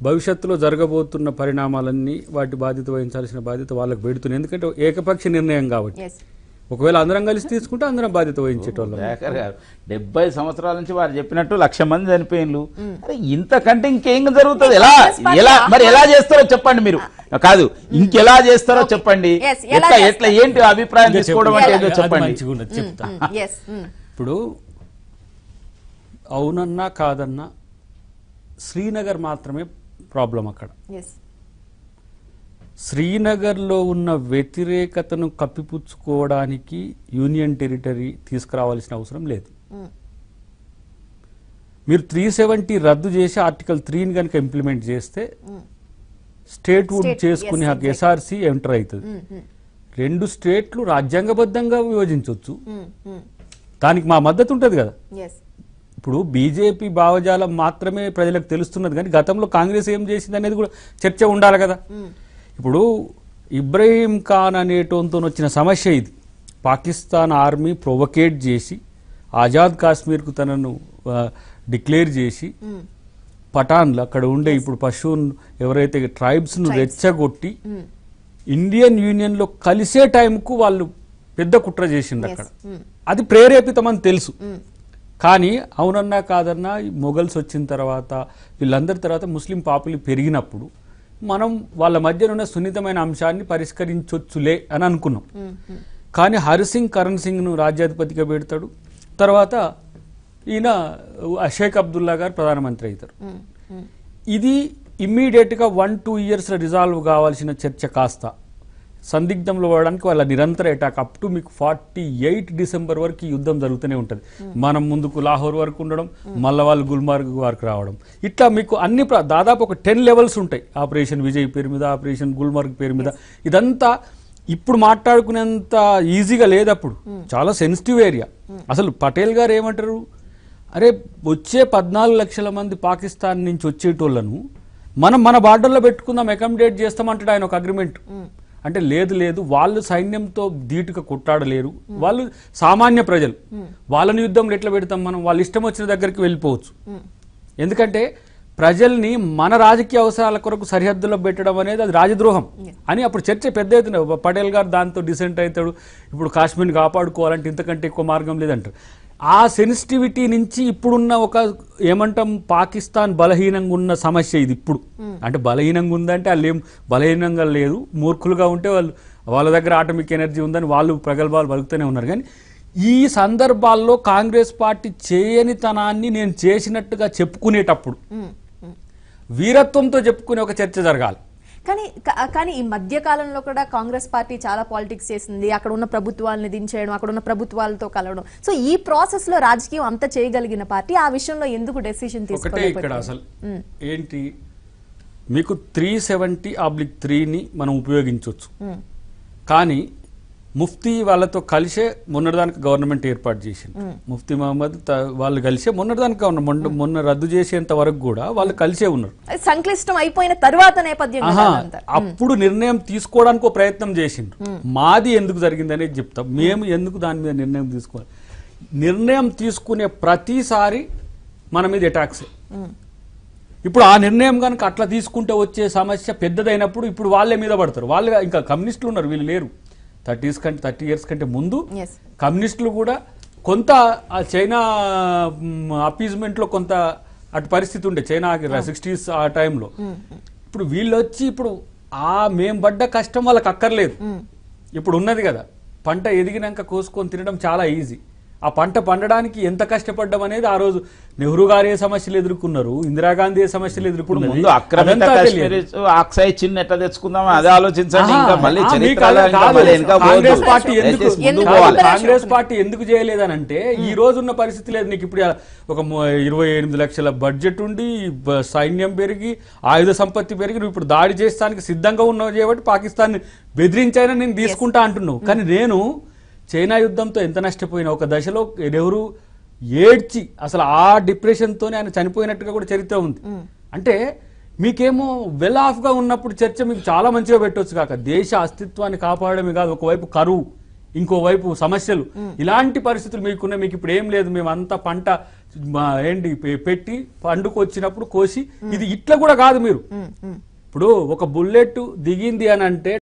భవిష్యత్తులో జరగబోతున్న పరిణామాలన్నీ వాటి బాధ్యత వహించాల్సిన బాధ్యత వాళ్ళకి పెడుతుంది ఎందుకంటే ఏకపక్ష నిర్ణయం కాబట్టి ఎస్ ఒకవేళ అందరం కలిసి తీసుకుంటే అందరం బాధ్యత వహించేటోళ్ళం దయాకర్ గారు డెబ్బై సంవత్సరాల నుంచి వారు చెప్పినట్టు లక్ష మంది చనిపోయిన్లు అరే ఇంతకంటే ఇంకేం జరుగుతుంది ఎలా కాంగ్రెస్ పార్టీ ఎలా మరి ఎలా చేస్తారో చెప్పండి మీరు కాదు ఇంకెలా చేస్తారో చెప్పండి Yes, ఎలా ఎట్లా ఎట్లా ఏంటి అభిప్రాయం ఇంకా తీసుకోవడం చెప్పు. అంటే అది ఏదో చెప్పండి మంచిగా ఉన్నది చెప్తా ఎస్ ఇప్పుడు అవునన్నా కాదన్నా శ్రీనగర్ మాత్రమే ప్రాబ్లం అక్కడ ఎస్ శ్రీనగర్లో ఉన్న వ్యతిరేకతను కప్పిపుచ్చుకోవడానికి యూనియన్ టెరిటరీ తీసుకురావాల్సిన అవసరం లేదు మీరు త్రీ సెవెంటీ రద్దు చేసి ఆర్టికల్ త్రీని కనుక ఇంప్లిమెంట్ చేస్తే స్టేట్ వుడ్ State, చేసుకునే yes, హక్కు ఎస్ఆర్సి ఎంటర్ అవుతుంది రెండు స్టేట్లు రాజ్యాంగబద్ధంగా విభజించవచ్చు దానికి మా మద్దతు ఉంటుంది కదా ఎస్ ఇప్పుడు బీజేపీ భావజాలం మాత్రమే ప్రజలకు తెలుస్తున్నది కానీ గతంలో కాంగ్రెస్ ఏం చేసింది అనేది కూడా చర్చ ఉండాలి కదా ఇప్పుడు ఇబ్రహీం ఖాన్ అనేటోంతో వచ్చిన సమస్య ఇది పాకిస్తాన్ ఆర్మీ ప్రొవకేట్ చేసి ఆజాద్ కాశ్మీర్కు తనను డిక్లేర్ చేసి పఠాన్లు అక్కడ ఉండే ఇప్పుడు పశువును ఎవరైతే ట్రైబ్స్ను రెచ్చగొట్టి ఇండియన్ యూనియన్లో కలిసే టైంకు వాళ్ళు పెద్ద కుట్ర చేసిండు అక్కడ అది ప్రేరేపితమని తెలుసు కానీ అవునన్నా కాదన్నా ఈ మొఘల్స్ వచ్చిన తర్వాత వీళ్ళందరి తర్వాత ముస్లిం పాపులు పెరిగినప్పుడు మనం వాళ్ళ మధ్య ఉన్న సున్నితమైన అంశాన్ని పరిష్కరించొచ్చులే అని అనుకున్నాం కానీ హరిసింగ్ కరణ్ సింగ్ను రాజ్యాధిపతిగా పెడతాడు తర్వాత ఈయన షేక్ అబ్దుల్లా గారు ప్రధానమంత్రి అవుతారు ఇది ఇమ్మీడియట్గా వన్ టూ ఇయర్స్లో రిజాల్వ్ కావాల్సిన చర్చ కాస్త సందిగ్ధంలో పడడానికి వాళ్ళ నిరంతర అటాక్ అప్ టు మీకు ఫార్టీ ఎయిట్ డిసెంబర్ వరకు ఈ యుద్ధం జరుగుతూనే ఉంటుంది మనం ముందుకు లాహోర్ వరకు ఉండడం మళ్ళీ వాళ్ళు గుల్మార్గ్ వరకు రావడం ఇట్లా మీకు అన్ని ప్ర- దాదాపు ఒక టెన్ లెవెల్స్ ఉంటాయి ఆపరేషన్ విజయ్ పేరు మీద ఆపరేషన్ గుల్మార్గ్ పేరు మీద ఇదంతా ఇప్పుడు మాట్లాడుకునేంత ఈజీగా లేదు అప్పుడు చాలా సెన్సిటివ్ ఏరియా అసలు పటేల్ గారు ఏమంటారు అరే వచ్చే పద్నాలుగు లక్షల మంది పాకిస్తాన్ నుంచి వచ్చేటోళ్ళను మనం మన బార్డర్లో పెట్టుకుందాం అకామిడేట్ చేస్తామంటాడు ఆయన ఒక అగ్రిమెంట్ అంటే లేదు లేదు వాళ్ళు సైన్యంతో ధీటుగా కొట్టాడలేరు వాళ్ళు సామాన్య ప్రజలు వాళ్ళని యుద్ధంలో ఎట్లా పెడతాం మనం వాళ్ళ ఇష్టం వచ్చిన దగ్గరికి వెళ్ళిపోవచ్చు ఎందుకంటే ప్రజల్ని మన రాజకీయ అవసరాల కొరకు సరిహద్దులో పెట్టడం అనేది అది రాజద్రోహం అని అప్పుడు చర్చ పెద్ద ఎత్తున పటేల్ గారు దాంతో డిసెంట్ అవుతాడు ఇప్పుడు కాశ్మీర్ని కాపాడుకోవాలంటే ఇంతకంటే ఎక్కువ మార్గం లేదంటారు ఆ సెన్సిటివిటీ నుంచి ఇప్పుడున్న ఒక ఏమంటాం పాకిస్తాన్ బలహీనంగా ఉన్న సమస్య ఇది ఇప్పుడు అంటే బలహీనంగా ఉందంటే వాళ్ళు ఏం బలహీనంగా లేదు మూర్ఖులుగా ఉంటే వాళ్ళు వాళ్ళ దగ్గర ఆటమిక్ ఎనర్జీ ఉందని వాళ్ళు ప్రగల్భాలు పలుకుతూనే ఉన్నారు కానీ ఈ సందర్భాల్లో కాంగ్రెస్ పార్టీ చేయనితనాన్ని నేను చేసినట్టుగా చెప్పుకునేటప్పుడు వీరత్వంతో చెప్పుకునే ఒక చర్చ జరగాలి కానీ కా- కానీ ఈ మధ్య కాలంలో కూడా కాంగ్రెస్ పార్టీ చాలా పాలిటిక్స్ చేసింది అక్కడ ఉన్న ప్రభుత్వాలను దించేయడం అక్కడ ఉన్న ప్రభుత్వాలతో కలవడం సో ఈ ప్రాసెస్ లో రాజకీయం అంతా చేయగలిగిన పార్టీ ఆ విషయంలో ఎందుకు డెసిషన్ ఒకటే ఇక్కడ అసలు ఏంటి మీకు త్రీ సెవెంటీ ఆబ్లిక్ త్రీని మనం ఉపయోగించవచ్చు కానీ ముఫ్తీ వాళ్ళతో కలిసే మొన్నటిదానికి గవర్నమెంట్ ఏర్పాటు చేసింది ముఫ్తీ మహమ్మద్ త- వాళ్ళు కలిసే మొన్నటిదానికి గవర్నమెంట్ మొన్న మొన్న రద్దు చేసేంత వరకు కూడా వాళ్ళు కలిసే ఉన్నారు సంక్లిష్టం అయిపోయిన తర్వాత నేపథ్యం కదా ఆహా, అదంతా. అప్పుడు నిర్ణయం తీసుకోవడానికి ఒక ప్రయత్నం చేసిండ్రు మాది ఎందుకు జరిగింది అనేది చెప్తాం మేము ఎందుకు దాని మీద నిర్ణయం తీసుకోవాలి నిర్ణయం తీసుకునే ప్రతిసారి మన మీద అటాక్స్ ఇప్పుడు ఆ నిర్ణయం కనుక అట్లా తీసుకుంటే వచ్చే సమస్య పెద్దదైనప్పుడు ఇప్పుడు వాళ్ళే మీద పడతారు వాళ్ళు ఇంకా కమ్యూనిస్టులు ఉన్నారు వీళ్ళు లేరు థర్టీస్ కంటే థర్టీ ఇయర్స్ కంటే ముందు Yes. కమ్యూనిస్టులు కూడా కొంత ఆ చైనా అపీజ్మెంట్ లో కొంత అటు పరిస్థితి ఉండే చైనా సిక్స్టీస్ ఆ టైంలో ఇప్పుడు వీళ్ళు వచ్చి ఇప్పుడు ఆ మేం పడ్డ కష్టం వాళ్ళకి అక్కర్లేదు ఇప్పుడు ఉన్నది కదా పంట ఎదిగినాక కోసుకొని తినడం చాలా ఈజీ ఆ పంట పండడానికి ఎంత కష్టపడ్డం అనేది ఆ రోజు నెహ్రూ గారు ఏ సమస్యలు ఎదుర్కొన్నారు ఇందిరాగాంధీ ఏ సమస్యలు ఇప్పుడు ఎదుర్కొన్నారు ముందు అక్రమిత కాశ్మీర్ ఆక్సైడ్ చిన్న ఎట్లా తెచ్చుకుందాం అదే ఆలోచించండి ఇంకా మళ్ళీ చరిత్రలో ఇంకా మళ్ళీ వెనక కాంగ్రెస్ పోవద్దు. పార్టీ ఎందుకు దయచేసి ముందుకు ఎందుకు పోవాలి కాదు. కాంగ్రెస్ పార్టీ ఎందుకు చేయలేదనంటే ఈ రోజు ఉన్న పరిస్థితి లేదు నీకు ఇప్పుడు ఒక ము- ఇరవై ఎనిమిది లక్షల బడ్జెట్ ఉండి బ- సైన్యం పెరిగి ఆయుధ సంపత్తి పెరిగి నువ్వు ఇప్పుడు దాడి చేస్తానికి సిద్ధంగా ఉన్నావు కాబట్టి పాకిస్తాన్ బెదిరించైనా నేను తీసుకుంటా అంటున్నావు కానీ నేను చైనా యుద్ధంతో ఎంత నష్టపోయినా ఒక దశలో నెహ్రూ ఏడ్చి అసలు ఆ డిప్రెషన్తోనే ఆయన చనిపోయినట్టుగా కూడా చరిత్ర ఉంది అంటే మీకేమో వెల్ ఆఫ్గా ఉన్నప్పుడు చర్చ మీకు చాలా మంచిగా పెట్టొచ్చు కాక దేశ అస్తిత్వాన్ని కాపాడమే కాదు ఒకవైపు కరువు ఇంకోవైపు సమస్యలు ఇలాంటి పరిస్థితులు మీకున్న మీకు ఇప్పుడు ఏం లేదు మేము అంతా పంట మా, ఏంటి పె- పెట్టి పండుకు వచ్చినప్పుడు కోసి ఇది ఇట్లా కూడా కాదు మీరు ఇప్పుడు ఒక బుల్లెట్ దిగింది అని అంటే